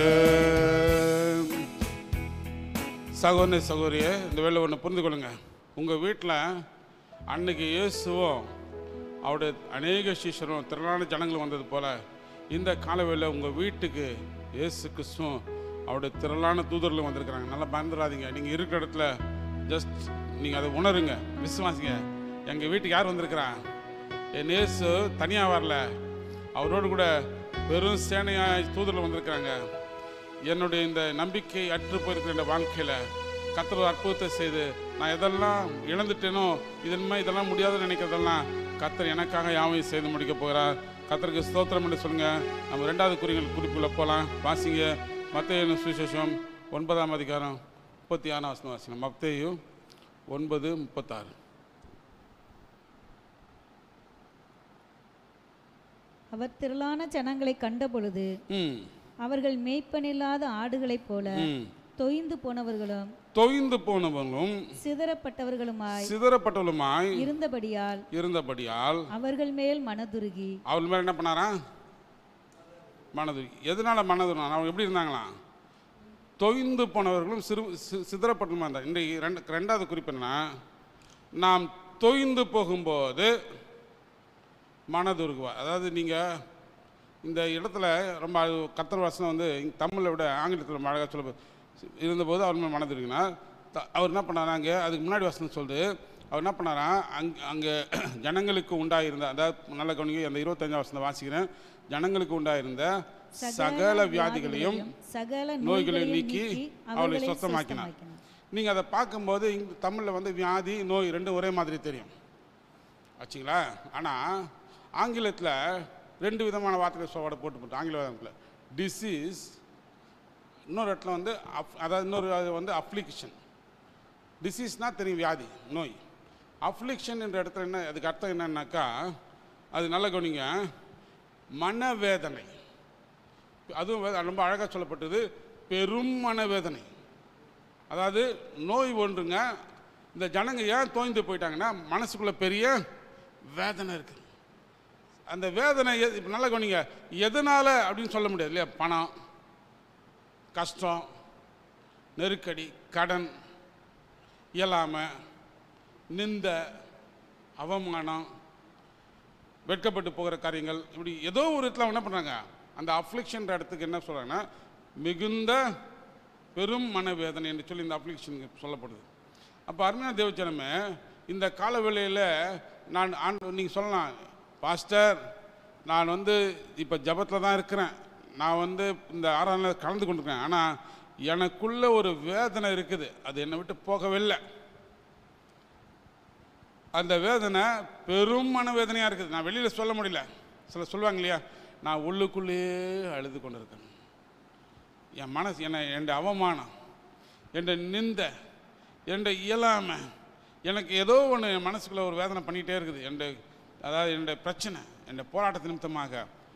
சகோதரி சகோதரியே இந்த வேலை ஒன்று புரிந்து கொள்ளுங்க உங்கள் வீட்டில் அன்னைக்கு இயேசுவும் அவருடைய அநேக சீஷரும் திரளான ஜனங்கள் வந்தது போல இந்த காலவேளையில் உங்கள் வீட்டுக்கு இயேசு கிறிஸ்துவும் அவருடைய திரளான தூதர்களும் வந்திருக்கிறாங்க நல்லா பயந்துடாதீங்க நீங்கள் இருக்கிற இடத்துல ஜஸ்ட் நீங்கள் அதை உணருங்க விசுவாசிங்க எங்கள் வீட்டுக்கு யார் வந்திருக்கிறான் என் இயேசு தனியாக வரல அவரோடு கூட பெரும் சேனையாய் தூதர்கள் வந்திருக்கிறாங்க என்னுடைய இந்த நம்பிக்கை அற்று போயிருக்கிற இந்த வாழ்க்கையில் கத்தர் ஒரு அற்புதத்தை செய்து நான் எதெல்லாம் இழந்துட்டேனோ இதன்மை இதெல்லாம் முடியாதுன்னு நினைக்கிறதெல்லாம் கத்தர் எனக்காக யாவையும் செய்து முடிக்க போகிறார் கத்தருக்கு ஸ்தோத்திரம் என்று சொல்லுங்க நம்ம ரெண்டாவது குறிகள் குறிப்புல போகலாம் வாசிங்க மத்தேயு சுவிசேஷம் ஒன்பதாம் அதிகாரம் முப்பத்தி ஆறாம் வசனம் வாசிங்க மத்தேயு ஒன்பது முப்பத்தாறு அவர் திரளான ஜனங்களை கண்டபொழுது ம் அவர்கள் மேய்ப்பனில்லாத ஆடுகளைப் போல ம் தொய்ந்து போனவர்களும் தொய்ந்து போனவங்களும் சிதறப்பட்டவர்களுமாய் சிதறப்பட்டவளுமாய் இருந்தபடியால் இருந்தபடியால் அவர்கள் மேல் மனதுருகி அவள் மேலே என்ன பண்ணாரா மனது எதனால மனது அவங்க எப்படி இருந்தாங்களாம் தொய்ந்து போனவர்களும் சிறு சி- சிதறப்பட்டுமா இருந்தார் இன்றைக்கு ரெண்டு ரெண்டாவது குறிப்பு என்னன்னா நாம் தொய்ந்து போகும்போது மனதுருகுவார் அதாவது நீங்கள் இந்த இடத்துல ரொம்ப அது கத்தர் வசனம் வந்து இங்க தமிழை விட ஆங்கிலத்தில் ரொம்ப அழகாக சொல்ல இருந்தபோது அவர் மேல் மனதுருகினா அவர் என்ன பண்ணாராங்க அதுக்கு முன்னாடி வசனம் சொல்லுது அவர் என்ன பண்ணாரா அங் அங்கே ஜனங்களுக்கு உண்டாயிருந்த அதாவது நல்ல கவனிங்க அந்த இருபத்தஞ்சாம் வசனம் வாசிக்கிறேன் ஜனங்களுக்கு உண்டாயிருந்த சகல வியாதிகளையும் சகல நோய்களை நோய்களையும் நீக்கி அவளை அவர்களை சொஸ்தமாக்கினார் சொஸ்தமாக்கினார். நீங்கள் அதை பார்க்கும்போது இங்க தமிழில் வந்து வியாதி நோய் ரெண்டும் ஒரே மாதிரி தெரியும் ஆச்சுங்களா ஆனால் ஆங்கிலத்தில் ரெண்டு விதமான வார்த்தைகள் சோட போட்டு போட்டு ஆங்கில வார்த்தையில் டிசீஸ் இன்னொரு இடத்துல வந்து அப் அதாவது இன்னொரு அது வந்து அப்ளிகேஷன் டிசீஸ்னால் தெரியும் வியாதி நோய் அஃப்ளிக்ஷன் என்ற இடத்துல என்ன அதுக்கு அர்த்தம் என்னன்னாக்கா அது நல்ல கவனிங்க மனவேதனை அதுவும் வே- ரொம்ப அழகாக சொல்லப்பட்டது பெரும் மனவேதனை அதாவது நோய் ஒன்றுங்க இந்த ஜனங்க ஏன் தோய்ந்து போயிட்டாங்கன்னா மனசுக்குள்ள பெரிய வேதனை இருக்கு அந்த வேதனை எ- இப்ப நல்லா கவனிங்க எதனால அப்படின்னு சொல்ல முடியாது இல்லையா பணம் கஷ்டம் நெருக்கடி கடன் இயலாமை நிந்த அவமானம் வெட்கப்பட்டு போகிற காரியங்கள் இப்படி ஏதோ ஒரு இடத்துல அவங்க என்ன பண்ணுறாங்க அந்த அஃப்ளிக்ஷன்ற இடத்துக்கு என்ன சொல்கிறாங்கன்னா மிகுந்த பெரும் மனவேதனை என்று சொல்லி இந்த அப்ளிகேஷனுக்கு சொல்லப்படுது அப்போ அருமையான தேவச்சனமே இந்த காலவேளையில் நான் ஆண் நீங்கள் சொல்லலாம் பாஸ்டர் நான் வந்து இப்போ ஜபத்தில் தான் இருக்கிறேன் நான் வந்து இந்த ஆராதனை கலந்து கொண்டிருக்கேன் ஆனால் எனக்குள்ள ஒரு வேதனை இருக்குது அது என்னை விட்டு போகவில்லை அந்த வேதனை பெரும் மனவேதனையாக இருக்குது நான் வெளியில் சொல்ல முடியல சில சொல்லுவாங்க இல்லையா நான் உள்ளுக்குள்ளேயே அழுது கொண்டு இருக்கேன் என் மனசு என்னை என் அவமானம் என் நிந்த என் இயலாமை எனக்கு ஏதோ ஒன்று என் மனசுக்குள்ள ஒரு வேதனை பண்ணிகிட்டே இருக்குது என் அதாவது என்னுடைய பிரச்சனை என் போராட்ட நிமித்தமாக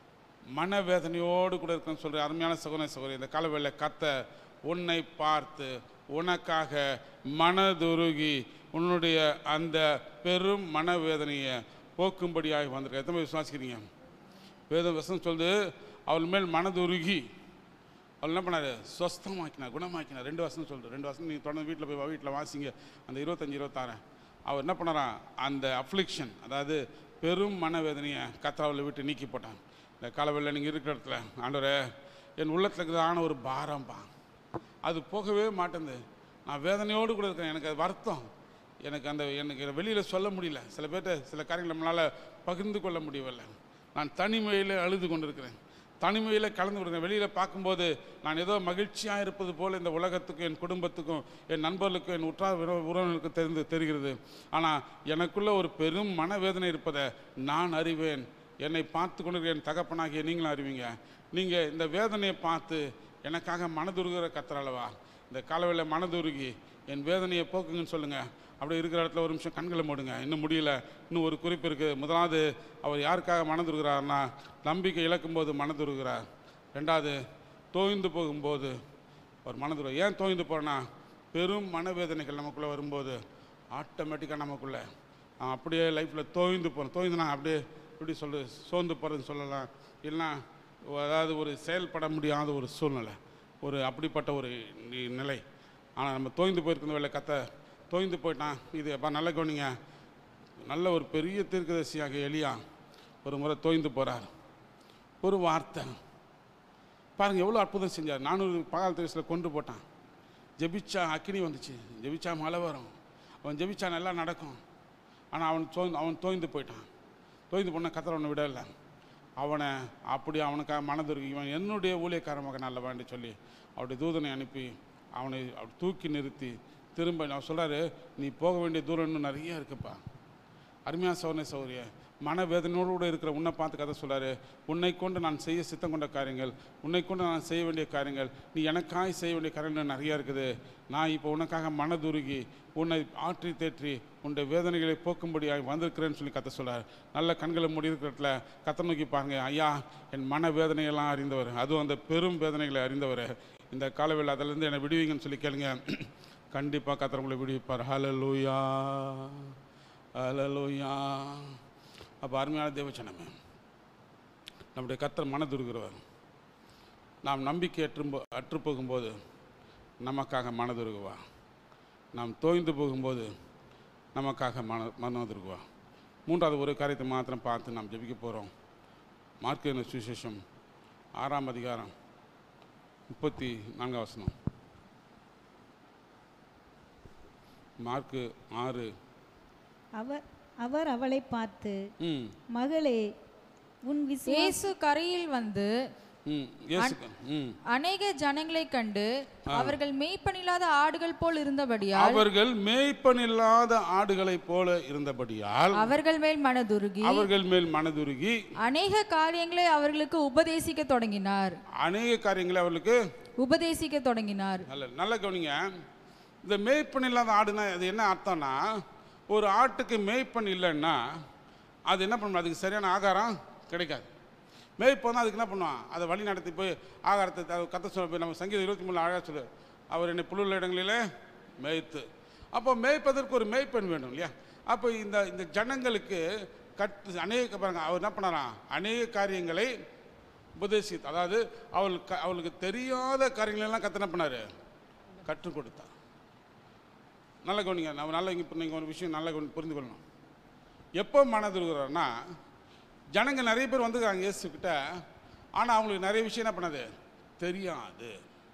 மனவேதனையோடு கூட இருக்குன்னு சொல்கிற அருமையான சகோதர சகோதரி இந்த காலவேளை கத்த உன்னை பார்த்து உனக்காக மனதுருகி உன்னுடைய அந்த பெரும் மனவேதனையை போக்கும்படியாக வந்திருக்க எத்தனை பேர் விசுவாசிக்கிறீங்க வேத வசனம் சொல்லுது அவள் மேல் மனதுருகி அவள் என்ன பண்ணாரு சொஸ்தமாக்கினார் குணமாக்கினார் ரெண்டு வசனம் சொல்லிட்டு ரெண்டு வசனம் நீங்கள் தொடர்ந்து வீட்டில் போய் வீட்டில் வாசிங்க அந்த இருபத்தஞ்சி இருபத்தாறு அவர் என்ன பண்ணாராம் அந்த அஃப்ளிக்ஷன் அதாவது பெரும் மனவேதனையை கத்தாவில் விட்டு நீக்கி போட்டான் இந்த காலவெளியில் நீங்கள் இருக்கிற இடத்துல ஆண்டவரே என் உள்ளத்தில் இருக்கிறதான ஒரு பாரம்பா அது போகவே மாட்டேங்குது நான் வேதனையோடு கூட இருக்கேன் எனக்கு அது வருத்தம் எனக்கு அந்த எனக்கு வெளியில் சொல்ல முடியல சில பேர்ட்ட சில காரியங்கள் நம்மளால் பகிர்ந்து கொள்ள முடியவில்லை நான் தனிமையில் அழுது கொண்டிருக்கிறேன் தனிமையில் கலந்து கொடுக்குறேன் வெளியில் பார்க்கும்போது நான் ஏதோ மகிழ்ச்சியாக இருப்பது போல் இந்த உலகத்துக்கும் என் குடும்பத்துக்கும் என் நண்பர்களுக்கும் என் உற்றார் உறவு- உறவினருக்கும் தெரிந்து தெரிகிறது ஆனால் எனக்குள்ள ஒரு பெரும் மனவேதனை இருப்பதை நான் அறிவேன் என்னை பார்த்து கொண்டிருக்கிற என் தகப்பனாகிய நீங்களும் அறிவீங்க நீங்கள் இந்த வேதனையை பார்த்து எனக்காக மனதுருகிற கத்துறளவா இந்த காலவேளை மனதுருகி என் வேதனையை போக்குங்கன்னு சொல்லுங்கள் அப்படி இருக்கிற இடத்துல ஒரு நிமிஷம் கண்களை மூடுங்க இன்னும் முடியல இன்னும் ஒரு குறிப்பு இருக்குது முதலாவது அவர் யாருக்காக மனதுருகிறார்னா நம்பிக்கை இழக்கும்போது மனதுருகிறார் ரெண்டாவது தோய்ந்து போகும்போது அவர் மனதுரு ஏன் தோய்ந்து போனா பெரும் மனவேதனைகள் நமக்குள்ளே வரும்போது ஆட்டோமேட்டிக்காக நமக்குள்ளே நான் அப்படியே லைஃப்பில் தோய்ந்து போகிறேன் தோய்ந்துனா அப்படியே இப்படி சொல்லு சோர்ந்து போகிறதுன்னு சொல்லலாம் இல்லைன்னா அதாவது ஒரு செயல்பட முடியாத ஒரு சூழ்நிலை ஒரு அப்படிப்பட்ட ஒரு நி- நிலை ஆனால் நம்ம தோய்ந்து போயிருக்கிற வேலை கத்த தோய்ந்து போயிட்டான் இது அப்பா நல்ல கவனிங்க நல்ல ஒரு பெரிய தீர்க்கதரிசியாக எலியா ஒரு முறை தோய்ந்து போகிறார் ஒரு வார்த்தை பாருங்க எவ்வளோ அற்புதம் செஞ்சார் நானூறு பகால் தேசத்தில் கொண்டு போட்டான் ஜெபிச்சா அக்கினி வந்துச்சு ஜெபிச்சா மழை வரும் அவன் ஜெபிச்சா நல்லா நடக்கும் ஆனால் அவன் தோய்ந்து அவன் தோய்ந்து போயிட்டான் தோய்ந்து போன கத்தர் அவனை விடலை அவனை அப்படி அவனுக்காக மனதுருகி இவன் என்னுடைய ஊழியக்கார மகன் அல்லவான்னு சொல்லி அவருடைய தூதனை அனுப்பி அவனை அப்படி தூக்கி நிறுத்தி திரும்ப நான் சொல்கிறாரு நீ போக வேண்டிய தூரம் இன்னும் நிறைய இருக்குப்பா அருமையான சௌரிய சௌரிய மனவேதனையோடு கூட இருக்கிற உன்னை பார்த்து கதை சொல்றாரு உன்னை கொண்டு நான் செய்ய சித்தம் கொண்ட காரியங்கள் உன்னை கொண்டு நான் செய்ய வேண்டிய காரியங்கள் நீ எனக்காய் செய்ய வேண்டிய காரியங்கள் நிறைய இருக்குது நான் இப்போ உனக்காக மனதுருகி உன்னை ஆற்றி தேற்றி உன்னுடைய வேதனைகளை போக்கும்படியாக வந்திருக்கிறேன்னு சொல்லி கத்த சொல்றாரு நல்ல கண்களை மூடி இருக்கிற இடத்துல கத்த நோக்கி பாருங்க ஐயா என் மன வேதனையெல்லாம் அறிந்தவர் அதுவும் அந்த பெரும் வேதனைகளை அறிந்தவர் இந்த காலவேளை அதிலிருந்து என்னை விடுவீங்கன்னு சொல்லி கேளுங்க கண்டிப்பாக கத்தர் உங்களை விடுவிப்பார் ஹalleluya அலலோயா அப்போ அருமையான தேவச்சனமே நம்முடைய கத்தர் மனதுருகிறவர் நாம் நம்பிக்கை அற்றும் அற்று போகும்போது நமக்காக மனதுருகுவா நாம் தோய்ந்து போகும்போது நமக்காக மன மனதுருகுவா மூன்றாவது ஒரு காரியத்தை மாத்திரம் பார்த்து நாம் ஜெபிக்க போகிறோம் மார்க்கு சுவிசேஷம் ஆறாம் அதிகாரம் முப்பத்தி நான்காம் வசனம் மார்க்கு ஆறு அவர் அவர் அவளை பார்த்து ம் மகளே உன் விசுவா இயேசு கரையில் வந்து ம் இயேசு ம் அநேக ஜனங்களைக் கண்டு அவர்கள் மேய்ப்பனில்லாத ஆடுகள் போல் இருந்தபடியால் அவர்கள் மேய்ப்பனில்லாத ஆடுகளைப் போல இருந்தபடியால் அவர்கள் மேல் மனதுருகி அவர்கள் மேல் மனதுருகி அநேக காரியங்களை அவர்களுக்கு உபதேசிக்க தொடங்கினார் அநேக காரியங்களை அவர்களுக்கு உபதேசிக்க தொடங்கினார் நல்ல நல்ல கவனிங்க இந்த மேய்ப்பன் இல்லாத ஆடுனா அது என்ன அர்த்தம்னா ஒரு ஆட்டுக்கு மேய்ப்பன் இல்லைன்னா அது என்ன பண்ணும் அதுக்கு சரியான ஆகாரம் கிடைக்காது மேய்ப்பன் அதுக்கு என்ன பண்ணுவான் அதை வழி நடத்தி போய் ஆகாரத்தை த- கத்த சொல்ல போய் நம்ம சங்கீதம் இருபத்தி மூணு அழகாக சொல்லு அவர் என்னை புல்லுள்ள இடங்களிலே மேய்த்து அப்போ மேய்ப்பதற்கு ஒரு மேய்ப்பன் வேணும் இல்லையா அப்போ இந்த இந்த ஜனங்களுக்கு கட்டு அநேக பாருங்க அவர் என்ன பண்ணாராம் அநேக காரியங்களை உபதேசி அதாவது அவளுக்கு அவளுக்கு தெரியாத காரியங்களெல்லாம் கத்து என்ன பண்ணாரு கற்றுக் கொடுத்தார் நல்ல கவனிங்க நம்ம நல்ல இப்போ நீங்கள் ஒரு விஷயம் நல்ல கவனி புரிந்து கொள்ளணும் எப்போ மனதுருகிறார்னா ஜனங்க நிறைய பேர் வந்துருக்காங்க இயேசுக்கிட்ட ஆனால் அவங்களுக்கு நிறைய விஷயம் என்ன பண்ணாது தெரியாது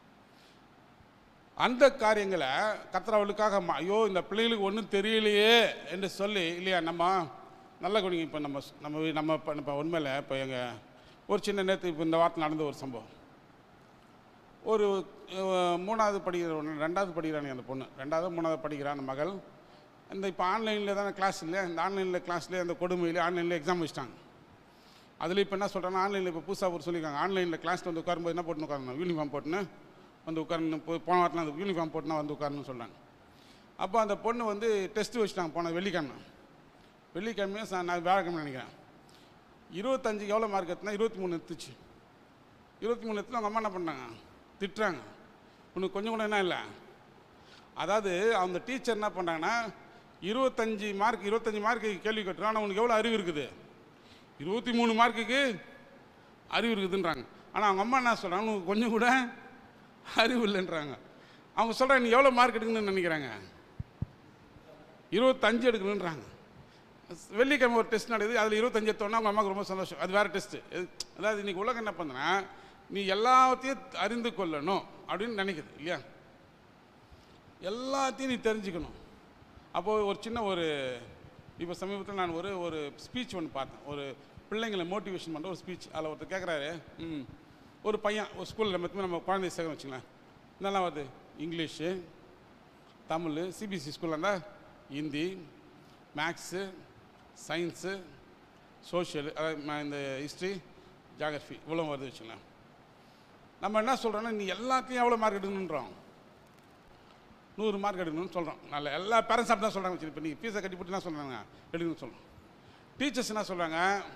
அந்த காரியங்களை கர்த்தர் அவளுக்காக ம- ஐயோ இந்த பிள்ளைகளுக்கு ஒன்றும் தெரியலையே என்று சொல்லி இல்லையா நம்ம நல்ல கவனிங்க இப்போ நம்ம ஸ்- நம்ம வீ- நம்ம இப்போ இப்போ உண்மையில் இப்போ எங்கள் ஒரு சின்ன நேற்று இப்போ இந்த வாரத்தில் நடந்த ஒரு சம்பவம் ஒரு அஹ், மூணாவது படிக்கிற ஒன்று ரெண்டாவது படிக்கிறானே அந்த பொண்ணு ரெண்டாவது மூணாவது படிக்கிறான் அந்த மகள் இந்த இப்போ ஆன்லைனில் தானே கிளாஸ் இல்லையா இந்த ஆன்லைனில் கிளாஸ்லேயே அந்த கொடுமையிலே ஆன்லைனில் எக்ஸாம் வச்சிட்டாங்க அதில் இப்போ என்ன சொல்கிறேன்னா ஆன்லைனில் இப்போ புதுசாக ஒரு சொல்லியிருக்காங்க ஆன்லைனில் கிளாஸில் வந்து உட்காரும்போது என்ன போட்டுன்னு உட்காரணும் யூனிஃபார்ம் போட்டுன்னு வந்து உட்காரணும் போய் போன வாரத்தில் அந்த யூனிஃபார்ம் போட்டுனா வந்து உட்காரணும்னு சொல்கிறாங்க அப்போ அந்த பொண்ணு வந்து டெஸ்ட் வச்சுட்டாங்க போன வெள்ளிக்கிழமை வெள்ளிக்கிழமையும் சா- நான் வியாழக்கிழமை நினைக்கிறேன் இருபத்தஞ்சுக்கு எவ்வளோ மார்க் எடுத்துனா இருபத்தி மூணு எடுத்துச்சு இருபத்தி மூணு எடுத்துல அவங்க அம்மா என்ன பண்ணாங்க திட்டுறாங்க உனக்கு கொஞ்சம் கூட என்ன இல்லை அதாவது அந்த டீச்சர் என்ன பண்ணுறாங்கன்னா இருபத்தஞ்சி மார்க் இருபத்தஞ்சி மார்க்குக்கு கேள்வி கேட்டுறான் ஆனால் உனக்கு எவ்வளோ அறிவு இருக்குது இருபத்தி மூணு மார்க்குக்கு அறிவு இருக்குதுன்றாங்க ஆனால் அவங்க அம்மா என்ன சொல்கிறாங்க உனக்கு கொஞ்சம் கூட அறிவு இல்லைன்றாங்க அவங்க சொல்கிறாங்க நீ எவ்வளோ மார்க் எடுக்கணும்னு நினைக்கிறாங்க இருபத்தஞ்சு எடுக்கணுன்றாங்க வெள்ளிக்கிழமை ஒரு டெஸ்ட் நடக்குது அதில் இருபத்தஞ்சு எடுத்தோன்னா அவங்க அம்மாவுக்கு ரொம்ப சந்தோஷம் அது வேறு டெஸ்ட்டு அதாவது இன்னைக்கு உலகம் என்ன பண்ணுறேன்னா நீ எல்லாத்தையும் அறிந்து கொள்ளணும் அப்படின்னு நினைக்குது இல்லையா எல்லாத்தையும் நீ தெரிஞ்சுக்கணும் அப்போது ஒரு சின்ன ஒரு இப்போ சமீபத்தில் நான் ஒரு ஒரு ஸ்பீச் ஒன்று பார்த்தேன் ஒரு பிள்ளைங்களை மோட்டிவேஷன் பண்ணுற ஒரு ஸ்பீச் அதில் ஒருத்தர் கேட்குறாரு ம் ஒரு பையன் ஒரு ஸ்கூலில் நம்ம நம்ம குழந்தை சேர்க்கணும் வச்சுங்களேன் என்னெல்லாம் வருது இங்கிலீஷு தமிழ் சிபிஎஸ்சி ஸ்கூலில் இருந்தால் ஹிந்தி மேக்ஸு சயின்ஸு சோஷியல் அதாவது ம- இந்த ஹிஸ்ட்ரி ஜாகிரஃபி இவ்வளோ வருது வச்சுங்களேன் நம்ம என்ன சொல்கிறோன்னா நீ எல்லாத்தையும் எவ்வளோ மார்க் எடுக்கணுன்றோம் நூறு மார்க் எடுக்கணும்னு சொல்கிறோம் நல்ல எல்லா பேரண்ட்ஸ் அப்படி தான் சொல்கிறாங்க சரி இப்போ நீங்கள் ஃபீஸை கட்டி போட்டு என்ன சொல்கிறாங்க எடுக்கணும்னு சொல்கிறோம் டீச்சர்ஸ் என்ன சொல்கிறாங்க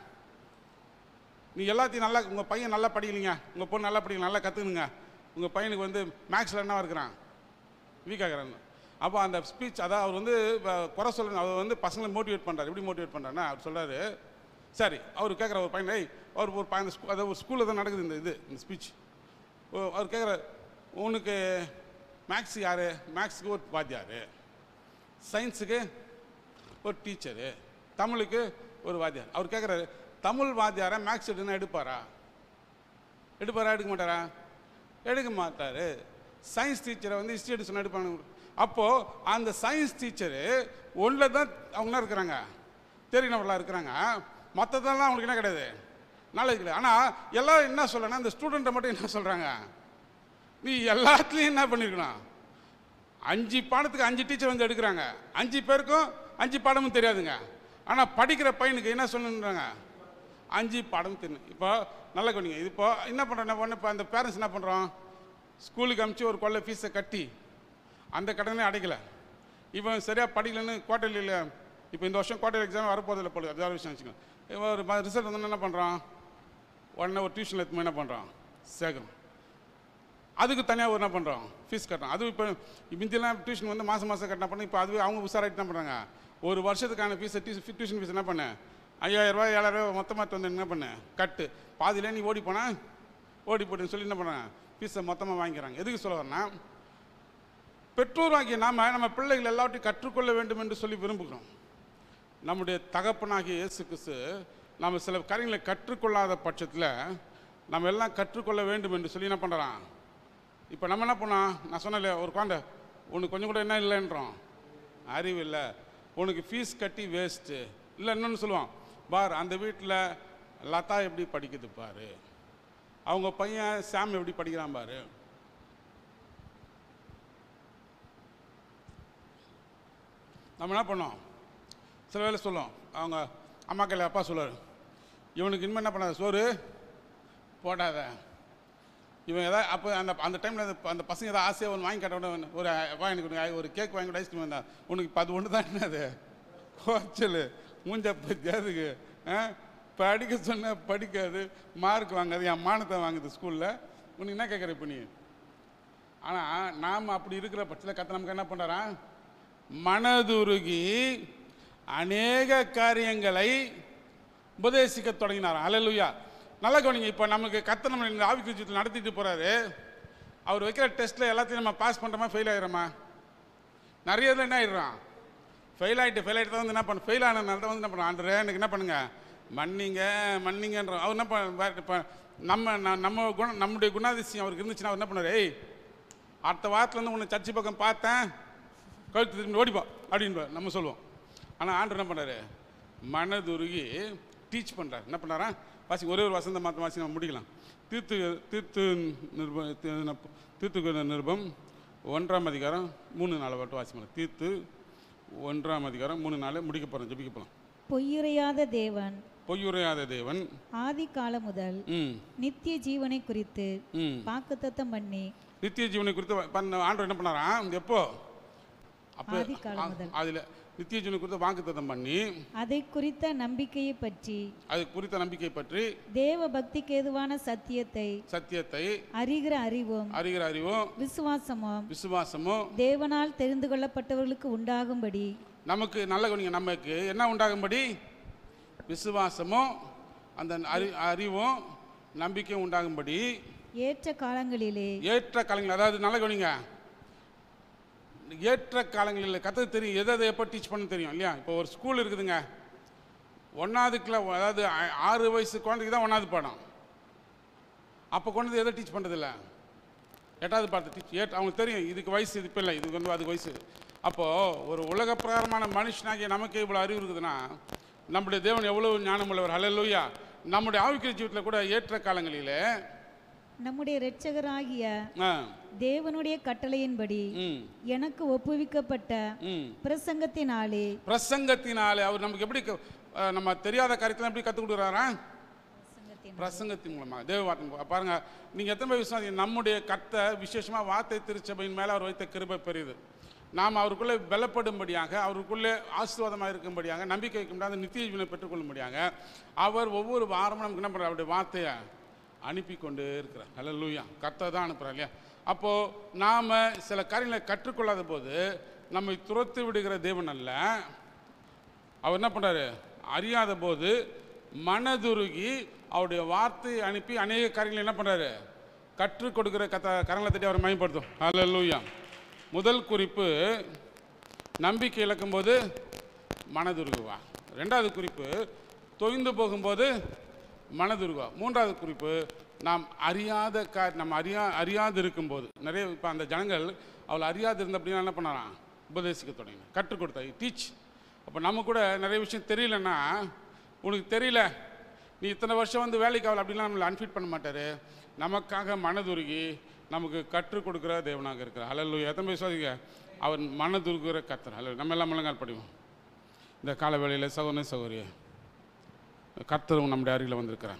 நீ எல்லாத்தையும் நல்லா உங்கள் பையன் நல்லா படிக்கலைங்க உங்கள் பொண்ணு நல்லா படிக்கல நல்லா கற்றுக்குங்க உங்கள் பையனுக்கு வந்து மேக்ஸில் என்ன இருக்கிறான் வீக்காகிறான்னு அப்போ அந்த ஸ்பீச் அதான் அவர் வந்து வ- குறை சொல்லுங்க அவர் வந்து பசங்களை மோட்டிவேட் பண்ணுறாரு எப்படி மோட்டிவேட் பண்ணுறாருன்னா அவர் சொல்றாரு சரி அவர் கேட்குற ஒரு பையன் "ஏய், அவர் ஒரு பையன் ஸ்கூ அதாவது ஒரு ஸ்கூலில் தான் நடக்குது இந்த இது இந்த ஸ்பீச் அவர் கேட்குற உனக்கு மேக்ஸ் யார் மேக்ஸுக்கு ஒரு வாத்தியார் சயின்ஸுக்கு ஒரு டீச்சரு தமிழுக்கு ஒரு வாத்தியார் அவர் கேட்குறாரு தமிழ் வாத்தியாரை மேக்ஸ் எடுனா எடுப்பாரா எடுப்பாரா எடுக்க மாட்டாரா எடுக்க மாட்டார் சயின்ஸ் டீச்சரை வந்து ஹிஸ்ட்ரி எடுத்து சொன்னா எடுப்பாங்க அப்போது அந்த சயின்ஸ் டீச்சரு ஒன்றில் தான் அவங்களாம் இருக்கிறாங்க தெரியினவர்களாக இருக்கிறாங்க மற்றதெல்லாம் அவங்களுக்கு என்ன கிடையாது நாலேஜ் கிடையாது ஆனால் எல்லாம் என்ன சொல்லனா இந்த ஸ்டூடெண்ட்டை மட்டும் என்ன சொல்கிறாங்க நீ எல்லாத்துலேயும் என்ன பண்ணியிருக்கணும் அஞ்சு பாடத்துக்கு அஞ்சு டீச்சர் வந்து எடுக்கிறாங்க அஞ்சு பேருக்கும் அஞ்சு பாடமும் தெரியாதுங்க ஆனால் படிக்கிற பையனுக்கு என்ன சொல்லணுன்றாங்க அஞ்சு பாடம் தெரியும் இப்போ நல்ல கவனிங்க இது இப்போ என்ன பண்ணுறோம் என்ன பண்ண இப்போ அந்த பேரண்ட்ஸ் என்ன பண்ணுறோம் ஸ்கூலுக்கு அனுப்பிச்சு ஒரு கொள்ளை ஃபீஸை கட்டி அந்த கடனை அடைக்கல இவன் சரியாக படிக்கலன்னு குவார்டர்லியில் இப்போ இந்த வருஷம் குவார்டர் எக்ஸாம் வரப்போதில்லை போல அது வேறு விஷயம் வச்சுக்கோங்க இவன் ஒரு ரிசல்ட் வந்து என்ன பண்ணுறான் உடனே ஒரு டியூஷனில் எடுத்து என்ன பண்ணுறான் சேர்க்குறோம் அதுக்கு தனியாக ஒரு என்ன பண்ணுறோம் ஃபீஸ் கட்டுறோம் அது இப்போ முந்தியெல்லாம் டியூஷன் வந்து மாதம் மாதம் கட்டினா பண்ணி இப்போ அதுவே அவங்க உஷாராயிட்டு என்ன பண்ணுறாங்க ஒரு வருஷத்துக்கான ஃபீஸை டியூஷன் டியூஷன் ஃபீஸ் என்ன பண்ண ஐயாயிரம் ரூபாய் ஏழாயிரம் ரூபாய் மொத்தமாக வந்து என்ன பண்ண கட்டு பாதியிலே நீ ஓடி போனா ஓடி போட்டுன்னு சொல்லி என்ன பண்ணுறாங்க ஃபீஸை மொத்தமாக வாங்கிக்கிறாங்க எதுக்கு சொல்ல வரேன்னா பெற்றோராகிய நாம நம்ம பிள்ளைகள் எல்லாவற்றையும் கற்றுக்கொள்ள வேண்டும் என்று சொல்லி விரும்புகிறோம் நம்முடைய தகப்பனாகிய இயேசு கிறிஸ்து நம்ம சில காரியங்களை கற்றுக்கொள்ளாத பட்சத்தில் நம்ம எல்லாம் கற்றுக்கொள்ள வேண்டும் என்று சொல்லி என்ன பண்ணுறான் இப்போ நம்ம என்ன பண்ணோம் நான் சொன்னேன்ல ஒரு குழந்தை உனக்கு கொஞ்சம் கூட என்ன இல்லைன்றோம் அறிவு இல்லை உனக்கு ஃபீஸ் கட்டி வேஸ்ட்டு இல்லை இன்னொன்று சொல்லுவான் பார் அந்த வீட்டில் லதா எப்படி படிக்குது பாரு அவங்க பையன் சாம் எப்படி படிக்கிறான் பாரு நம்ம என்ன பண்ணோம் சில வேளை சொல்லுவோம் அவங்க அம்மா கையில் அப்பா சொல்லுவார் இவனுக்கு இனிமேல் என்ன பண்ணாத சோறு போடாத இவன் எதாவது அப்போ அந்த அந்த டைமில் அந்த அந்த பசங்க ஏதாவது ஆசையாக ஒன்று வாங்கி கேட்ட உடனே ஒரு வா எனக்கு ஒரு ஒரு கேக் வாங்கி கூட ஐஸ்கிரீம் வந்தா உனக்கு இப்போ அது ஒன்று தான் என்னது கோச்சல் மூஞ்ச பத்தியாதுக்கு ஆ படிக்க சொன்ன படிக்காது மார்க் வாங்காது என் மானத்தை வாங்குது ஸ்கூலில் உனக்கு என்ன கேட்குற இப்போ நீ ஆனால் நாம் அப்படி இருக்கிற பட்சத்தில் கத்த நமக்கு என்ன பண்ணுறான் மனதுருகி அநேக காரியங்களை உபதேசிக்க தொடங்கினாராம் அல்லேலூயா நல்லா கவனிங்க இப்போ நமக்கு கத்த நம்ம இந்த ஆவிக்கு விஷயத்தில் நடத்திட்டு போகிறாரு அவர் வைக்கிற டெஸ்ட்டில் எல்லாத்தையும் நம்ம பாஸ் பண்ணுறோமா ஃபெயில் ஆகிறோமா நிறைய இதில் என்ன ஆயிடுறான் ஃபெயில் ஆகிட்டு ஃபெயில் ஆகிட்டு தான் வந்து என்ன பண்ண ஃபெயில் ஆனதுனால தான் வந்து என்ன பண்ணுறோம் ஆண்டரே எனக்கு என்ன பண்ணுங்க மன்னிங்க மன்னிங்கன்ற அவர் என்ன பண்ண இப்போ நம்ம ந- நம்ம குணம் நம்முடைய குணாதிசயம் அவருக்கு இருந்துச்சுன்னா அவர் என்ன பண்ணார் ஏய் அடுத்த வாரத்துல இருந்து உன்னை சர்ச்சு பக்கம் பார்த்தேன் கழுத்து திரும்பி ஓடிப்பா அப்படின்பா நம்ம சொல்லுவோம் ஆனால் ஆண்டர் என்ன பண்ணாரு மனதுருகி டீச் பண்ணுறாரு என்ன பண்ணாரா வாசி ஒரே ஒரு வசந்த மாற்ற வாசி நம்ம முடிக்கலாம் தீர்த்து தீர்த்து நிருபம் தி- தீர்த்து நிருபம் ஒன்றாம் அதிகாரம் மூணு நாலு வட்டம் வாசி பண்ணலாம் தீர்த்து ஒன்றாம் அதிகாரம் மூணு நாள் முடிக்க போகிறோம் ஜெபிக்க போகலாம் பொய்யுரையாத தேவன் பொய்யுரையாத தேவன் ஆதி காலம் முதல் ம் நித்திய ஜீவனை குறித்து ம் வாக்குத்தத்தம் பண்ணி நித்திய ஜீவனை குறித்து பண்ண ஆண்டவர் என்ன பண்ணாராம் எப்போ அப்போ ஆதிகாலம் முதல். அதில் நித்திய ஜீவனை குறித்து வாக்குத்தத்தம் பண்ணி அதை குறித்த நம்பிக்கையை பற்றி அது குறித்த நம்பிக்கை பற்றி தேவ பக்திக்கு ஏதுவான சத்தியத்தை சத்தியத்தை அறிகிற அறிவும் அறிகிற அறிவும் விசுவாசமும் விசுவாசமும் தேவனால் தெரிந்து கொள்ளப்பட்டவர்களுக்கு உண்டாகும்படி நமக்கு நல்ல கவனிங்க நமக்கு என்ன உண்டாகும்படி விசுவாசமும் அந்த அறி அறிவும் நம்பிக்கையும் உண்டாகும்படி ஏற்ற காலங்களிலே ஏற்ற காலங்கள் அதாவது நல்ல கவனிங்க ஏற்ற காலங்களில் கற்று தெரியும் எதை எதை எப்போ டீச் பண்ண தெரியும் இல்லையா இப்போ ஒரு ஸ்கூல் இருக்குதுங்க ஒன்றாவதுக்குள்ள அதாவது ஆ- ஆறு வயசு குழந்தைக்கு தான் ஒன்றாவது பாடம் அப்போ கொண்டு வந்து எதை டீச் பண்ணுறதில்ல எட்டாவது பாடத்தை டீச் ஏட் அவங்களுக்கு தெரியும் இதுக்கு வயசு இது இப்போ இல்லை இதுக்கு வந்து அதுக்கு வயசு அப்போது ஒரு உலக பிரகாரமான மனுஷனாகிய நமக்கு இவ்வளோ அறிவு இருக்குதுன்னா நம்முடைய தேவன் எவ்வளவு ஞானம் உள்ளவர் ஹalleluya நம்முடைய ஆவிக்கிற ஜீவிதத்தில் கூட ஏற்ற காலங்களிலே நம்முடைய இரட்சகராகிய ஆ தேவனுடைய கட்டளையின்படி ம் எனக்கு ஒப்புவிக்கப்பட்ட ம் பிரசங்கத்தினாலே பிரசங்கத்தினாலே அவர் நமக்கு எப்படி க- அஹ், நம்ம தெரியாத காரியத்தெல்லாம் எப்படி கற்றுக் கொடுக்குறாரா பிரசங்கத்தின் மூலமாக தேவ வார்த்தை மூலமா. பாருங்க நீங்கள் எத்தனை பேர் விசுவாசி நம்முடைய கத்த விசேஷமாக வார்த்தை திருச்சபையின் மேலே அவர் வைத்த கிருபை பெரியது நாம் அவருக்குள்ளே பலப்படும்படியாக அவருக்குள்ளே ஆசீர்வாதமாக இருக்கும்படியாக நம்பிக்கை வைக்கும்படியாக அந்த நித்திய ஜீவனை பெற்றுக்கொள்ளும்படியாக அவர் ஒவ்வொரு வாரமும் நமக்கு என்ன பண்ணுறார் அவருடைய வார்த்தையை அனுப்பி கொண்டே இருக்கிறார் நல்ல லூயா கர்த்தர் தான் அனுப்புகிறார் இல்லையா அப்போது நாம் சில காரியங்களை கற்றுக்கொள்ளாத போது நம்மை துரத்து விடுகிற தேவன் அல்ல அவர் என்ன பண்ணுறாரு அறியாத போது மனதுருகி அவருடைய வார்த்தையை அனுப்பி அநேக காரியங்களை என்ன பண்ணுறாரு கற்றுக் கொடுக்கிற கத்த கரங்களை தட்டி அவரை மயப்படுத்தும் ஹalleluya முதல் குறிப்பு நம்பிக்கை இழக்கும்போது மனதுருகுவா ரெண்டாவது குறிப்பு தொய்ந்து போகும்போது மனதுருவா மூன்றாவது குறிப்பு நாம் அறியாத கா நம்ம அறியா அறியாது இருக்கும்போது நிறைய இப்போ அந்த ஜனங்கள் அவள் அறியாது இருந்த அப்படின்னா என்ன பண்ணாராம் உபதேசிக்க தொடங்கின கற்றுக் கொடுத்தா டீச் அப்போ நம்ம கூட நிறைய விஷயம் தெரியலன்னா உனக்கு தெரியல நீ இத்தனை வருஷம் வந்து வேலைக்கு ஆகல அப்படிலாம் நம்மளை அன்ஃபிட் பண்ண மாட்டார் நமக்காக மனதுருகி நமக்கு கற்றுக் கொடுக்குற தேவனாக இருக்கிறார் ஹலல்லு எத்தனை பேர் விசுவாசிங்க அவர் மனதுருகிற கத்தர் ஹலோ நம்ம எல்லாம் முழங்கால் படிவோம் இந்த கால வேளையில் சகோதர சகோதரிய கர்த்தரும் நம்முடைய அருகில் வந்திருக்கிறார்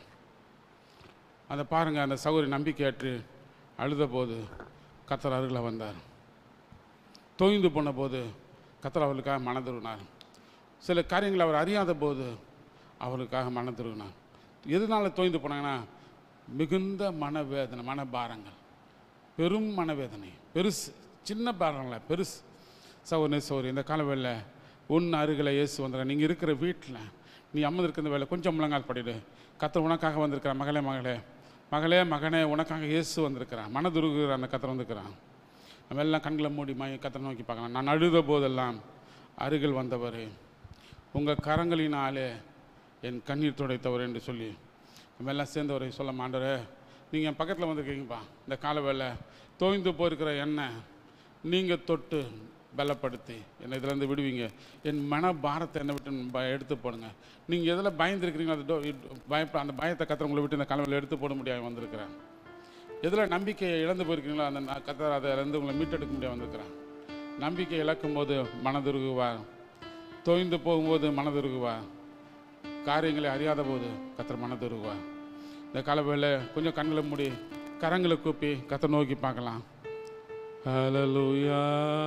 அதை பாருங்கள் அந்த சகோதரி நம்பிக்கையற்று அழுத போது கத்தர் அருகில் வந்தார் தொய்ந்து போன போது கத்தர் அவளுக்காக மனதுருனார் சில காரியங்களை அவர் அறியாத போது அவளுக்காக மனதுருனார் எதனால தொய்ந்து போனாங்கன்னா மிகுந்த மனவேதனை மனபாரங்கள் பெரும் மனவேதனை பெருசு சின்ன பாரங்கள பெருசு சௌரி சௌரி இந்த காலவேளை உன் அருகில் இயேசு வந்துடுற நீங்கள் இருக்கிற வீட்டில் நீ அம்மது இருக்கிற வேலை கொஞ்சம் முழங்கால் படிடு கத்தர் உனக்காக வந்திருக்கிற மகளே மகளே மகளே மகனே உனக்காக இயேசு வந்திருக்கிறான் மனதுருகிற அந்த கத்தர் வந்திருக்கிறான் நம்ம எல்லாம் கண்களை மூடி மய கத்தரை நோக்கி பார்க்கலாம் நான் அழுத போதெல்லாம் அருகில் வந்தவர் உங்கள் கரங்களினாலே என் கண்ணீர் துடைத்தவர் என்று சொல்லி நம்ம எல்லாம் சேர்ந்தவரை சொல்ல மாண்டவரே நீங்கள் என் பக்கத்தில் வந்திருக்கீங்கப்பா இந்த கால வேலை தோய்ந்து போயிருக்கிற எண்ணெய் நீங்கள் தொட்டு பலப்படுத்தி என்னை இதிலேருந்து விடுவீங்க என் மன பாரத்தை என்னை விட்டு ப- எடுத்து போடுங்க நீங்கள் எதில் பயந்துருக்கிறீங்களோ அது டோ- இட்- பயப்ப அந்த பயத்தை கத்திர உங்களை விட்டு இந்த காலவில் எடுத்து போட முடியாமல் வந்திருக்கிறேன் எதில் நம்பிக்கையை இழந்து போயிருக்கீங்களோ அந்த ந- கத்தர் அதை இருந்து உங்களை மீட்டெடுக்க முடியாது வந்திருக்கிறேன் நம்பிக்கை இழக்கும் போது மனதுருகுவா தோய்ந்து போகும்போது மனதுருகுவா காரியங்களை அறியாத போது கத்தர் மனதுருகுவா இந்த காலவேளை கொஞ்சம் கண்களை மூடி கரங்களை கூப்பி கத்தை நோக்கி பார்க்கலாம் ஹalleluya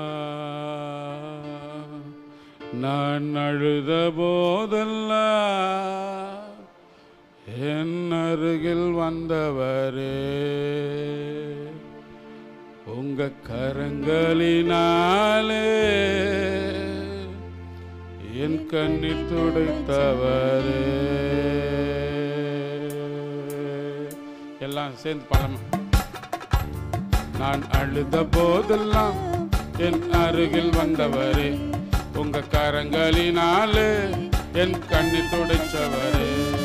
நான் அழுத போதெல்லாம் என் அருகில் வந்தவரே உங்க கரங்களினாலே என் கண்ணீர் துடைத்தவரே எல்லாம் சேர்ந்து பாடலாம் நான் அழுத போதெல்லாம் என் அருகில் வந்தவரே உங்க கரங்களினாலே என் கண்ணீர் துடைச்சவரே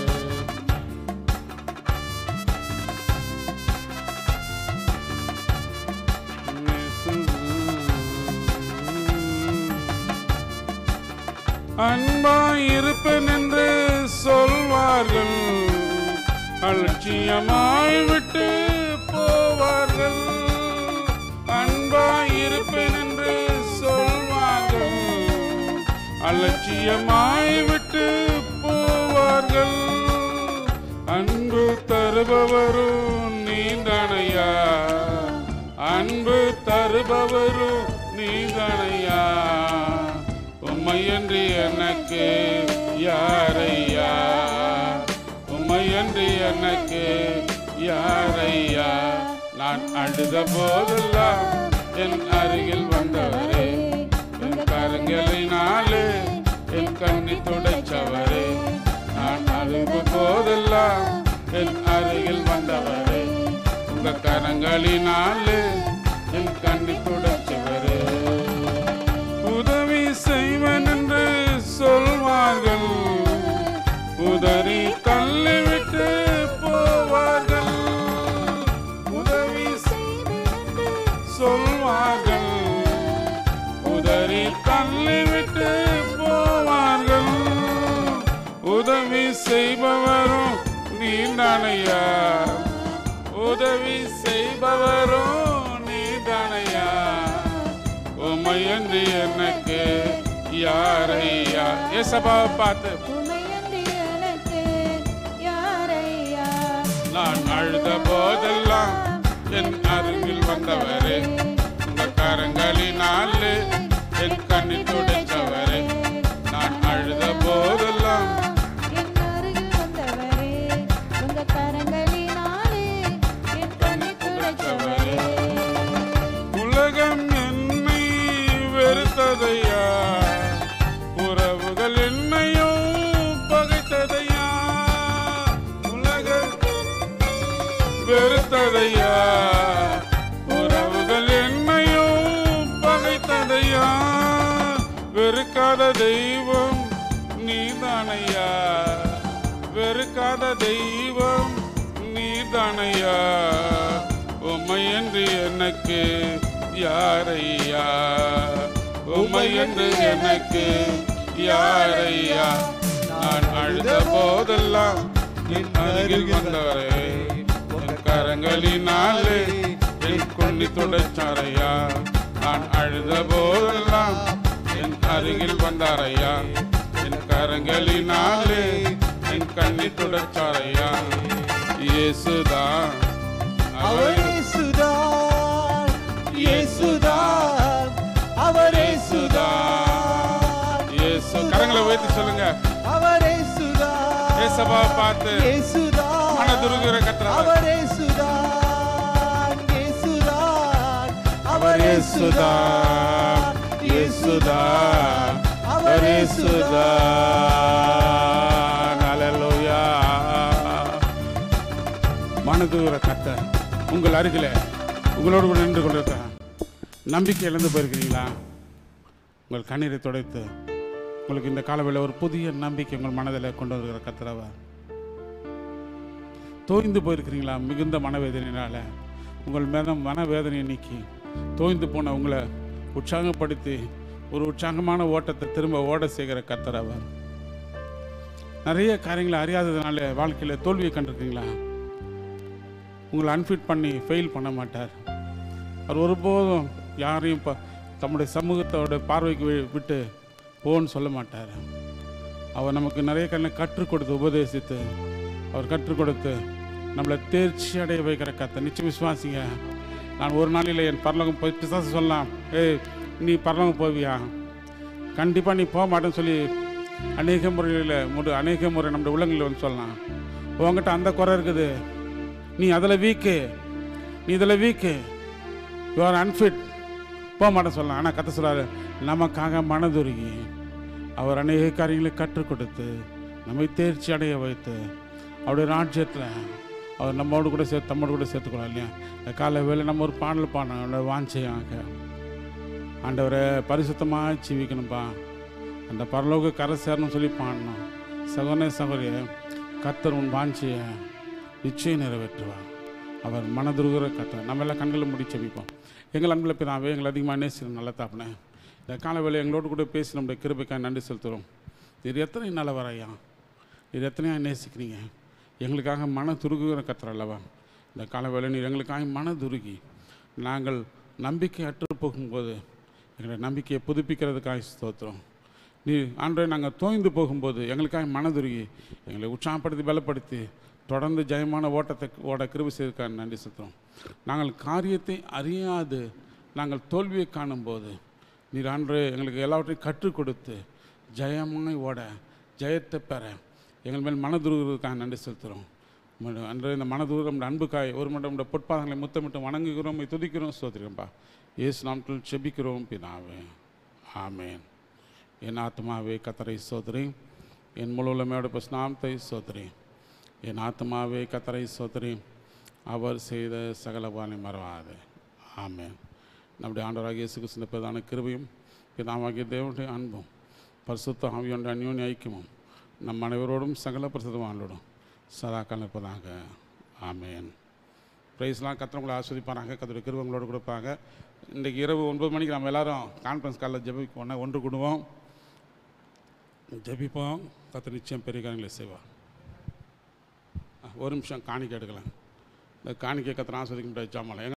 அன்பாயிருப்பேன் என்று சொல்வார்கள் அலட்சியமாய் விட்டு போவார்கள் அன்பாயிருப்பேன் என்று சொல்வார்கள் அலட்சியமாய் விட்டு போவார்கள் அன்பு தருபவரும் நீதானையா அன்பு தருபவரும் நீதானையா உம்மையன்றி எனக்கு யாரையா உம்மையன்றி எனக்கு யாரையா நான் அழுத போதெல்லாம் என் அருகில் வந்தவரே என் கரங்களினாலே என் கண்ணி துடைச்சவரே நான் அழுத போதெல்லாம் என் அருகில் வந்தவரே உங்க கரங்களினாலே என் கண்ணி துடைச்சவரே உதவி செய்வன் என்று சொல்வார்கள் உதறி தள்ளிவிட்டு போவார்கள் உதவி சொல்வார்கள் உதறி தள்ளிவிட்டு போவார்கள் உதவி செய்பவரும் நீதானையா உதவி செய்பவரும் நீதானையா உமையன்றி எனக்கு யாரையா ஏசபா பார்த்து நான் அழுத போதெல்லாம் என் அருகில் வந்தவரே உங்க கரங்களினாலே என் கண்ணி துடைச்சவரே நான் அழுத போதெல்லாம் உலகம் என்னை வெறுத்ததையா உறவுகள் என்னையும் பகைத்ததையா உலகம் வெறுத்ததையா உறவுகள் என்னையும் பகைத்ததையா வெறுக்காத தெய்வம் நீதானையா வெறுக்காத தெய்வம் நீதானையா உமையன்று எனக்கு யாரையா உமையன்று எனக்கு யாரையா நான் அழுத போதெல்லாம் என் அருகில் வந்தவரே உன் கரங்களினாலே என் கொன்னி துடைச்சாரையா நான் அழுத போதெல்லாம் என் அருகில் வந்தாரையா என் கரங்களினாலே என் கண்ணி துடைச்சாரையா இயேசுதான் அவர் அவரே சுதான் இயேசுதான் அவரே சுதான் இயேசு கரங்களை உயர்த்தி சொல்லுங்க அவரே சுதான் ஏசப்பா பார்த்து இயேசுதான் மனதுருகிற கத்திரவர். அவரே சுதான் இயேசுதான் அவரே சுதா இயேசுதா அவரே சுதா ஹalleluya மனதுர கத்த உங்கள் அருகில உங்களோடு கூட நின்று கொண்டிருக்க நம்பிக்கை இழந்து போயிருக்கிறீங்களா உங்கள் கண்ணீரை துடைத்து உங்களுக்கு இந்த காலவேளை ஒரு புதிய நம்பிக்கை உங்கள் மனதில் கொண்டு வருகிற கத்திரவா தோய்ந்து போயிருக்கிறீங்களா மிகுந்த மனவேதனையினால உங்கள் மேல மனவேதனையை நீக்கி தோய்ந்து போன உங்களை உற்சாகப்படுத்தி ஒரு உற்சாகமான ஓட்டத்தை திரும்ப ஓட செய்கிற கத்தரவர் நிறைய காரியங்களை அறியாததுனால வாழ்க்கையில் தோல்வியை கண்டிருக்கீங்களா உங்களை அன்ஃபிட் பண்ணி ஃபெயில் பண்ண மாட்டார் அவர் ஒருபோதும் யாரையும் இப்போ தம்முடைய சமூகத்தோட பார்வைக்கு வி- விட்டு போன்னு சொல்ல மாட்டார் அவர் நமக்கு நிறைய கண்ணை கற்றுக் கொடுத்து உபதேசித்து அவர் கற்றுக் கொடுத்து நம்மளை தேர்ச்சி அடைய வைக்கிற கத்தை நிச்சயம் விசுவாசிங்க நான் ஒரு நாளில் என் பரலோகம் போய் பிசாசு சொல்லலாம் ஏய் நீ பரலோகம் போவியா கண்டிப்பாக நீ போக மாட்டேன்னு சொல்லி அநேக முறையில் முடி அநேக முறை நம்முடைய உள்ளங்களில் வந்து சொல்லலாம் உங்ககிட்ட அந்த குறை இருக்குது நீ அதில் வீக்கு நீ இதில் வீக்கு யூ ஆர் அன்ஃபிட் போக மாட்டேன் சொல்லலாம் ஆனால் கத்த சொல்றாரு நமக்காக மனதுருகி அவர் அநேக காரியங்களை கற்றுக் கொடுத்து நம்மை தேர்ச்சி அடைய வைத்து அவருடைய ராஜ்யத்தில் அவர் நம்மோடு கூட சேர்த்து நம்மோடு கூட சேர்த்துக்கலாம் இல்லையா இந்த காலை வேலை நம்ம ஒரு பாடல் பாடணும் அவரோட வாஞ்சையாக ஆண்டவரை பரிசுத்தமாக ஜீவிக்கணும்ப்பா அந்த பரலோக கரை சேரணும்னு சொல்லி பாடணும் சகோதர சகோதரிய கத்தர் உன் வாஞ்சியை நிச்சயம் நிறைவேற்றுவா அவர் மனதுருகிற கத்தர் நம்ம எல்லாம் கண்களை முடி செபிப்போம் எங்கள் அன்பில் பிதாவே எங்களை அதிகமாக நேசிக்கிறோம் நல்ல தாப்பினே இந்த கால வேலை எங்களோடு கூட பேசி நம்முடைய கிருபைக்காக நன்றி செலுத்துகிறோம் இது எத்தனை நல்லவர் ஐயா இது எத்தனையா நேசிக்கிறீங்க எங்களுக்காக மன துருகுகிற கத்தர் அல்லவா இந்த கால வேலை நீர் எங்களுக்காக மன துருகி நாங்கள் நம்பிக்கை அற்று போகும்போது எங்களுடைய நம்பிக்கையை புதுப்பிக்கிறதுக்காக ஸ்தோத்திரம் நீ ஆண்டரை நாங்கள் தோய்ந்து போகும்போது எங்களுக்காக மனதுருகி எங்களை உற்சாகப்படுத்தி பலப்படுத்தி தொடர்ந்து ஜெயமான ஓட்டத்தை ஓட கிருபி செய்திருக்காக நன்றி செலுத்துகிறோம் நாங்கள் காரியத்தை அறியாது நாங்கள் தோல்வியை காணும்போது நீர் ஆண்டு எங்களுக்கு எல்லாவற்றையும் கற்றுக் கொடுத்து ஜெயமாய் ஓட ஜெயத்தை பெற எங்கள் மேல் மனதுருகிறதுக்காக நன்றி செலுத்துகிறோம் உம்முடைய அன்று இந்த மனதுருக நம்முடைய அன்புக்காய் ஒரு மட்டும் நம்முடைய பொற்பாதங்களை முத்தமிட்டு வணங்குகிறோம் உம்மை துதிக்கிறோம் சோதரிகம்பா இயேசு நாமத்தில் செபிக்கிறோம் பிதாவே ஆமேன் என் ஆத்மாவே கத்தரை சோதரி என் முழுவலமையோட பசுநாமத்தை சோதரி என் ஆத்மாவே கத்தரை சோதரி அவர் செய்த சகல பானை மறவாது ஆமென் நம்முடைய ஆண்டவராகிய இயேசு கிறிஸ்துவின் பிரதான கிருபையும் பிதாவாகிய தேவனுடைய அன்பும் பரிசுத்த ஆவியோட அந்யோன்ய ஐக்கியமும் நம் அனைவரோடும் சகல பிரசுத்தமானோடும் சதா இருப்பதாக ஆமேன் ப்ரைஸ்லாம் கத்திரவங்களை ஆஸ்வதிப்பாங்க கத்திர கிருபங்களோடு கொடுப்பாங்க இன்றைக்கு இரவு ஒன்பது மணிக்கு நம்ம எல்லாரும் கான்ஃபரன்ஸ் காலில் ஜெபிப்போம் ஒன்று கூடுவோம் ஜெபிப்போம் கத்த நிச்சயம் பெரிய காரியங்களை செய்வார் ஒரு நிமிஷம் காணிக்கை எடுக்கலாம் இந்த காணிக்கை கத்திர ஆஸ்வதிக்க முடியாது ஜாமலை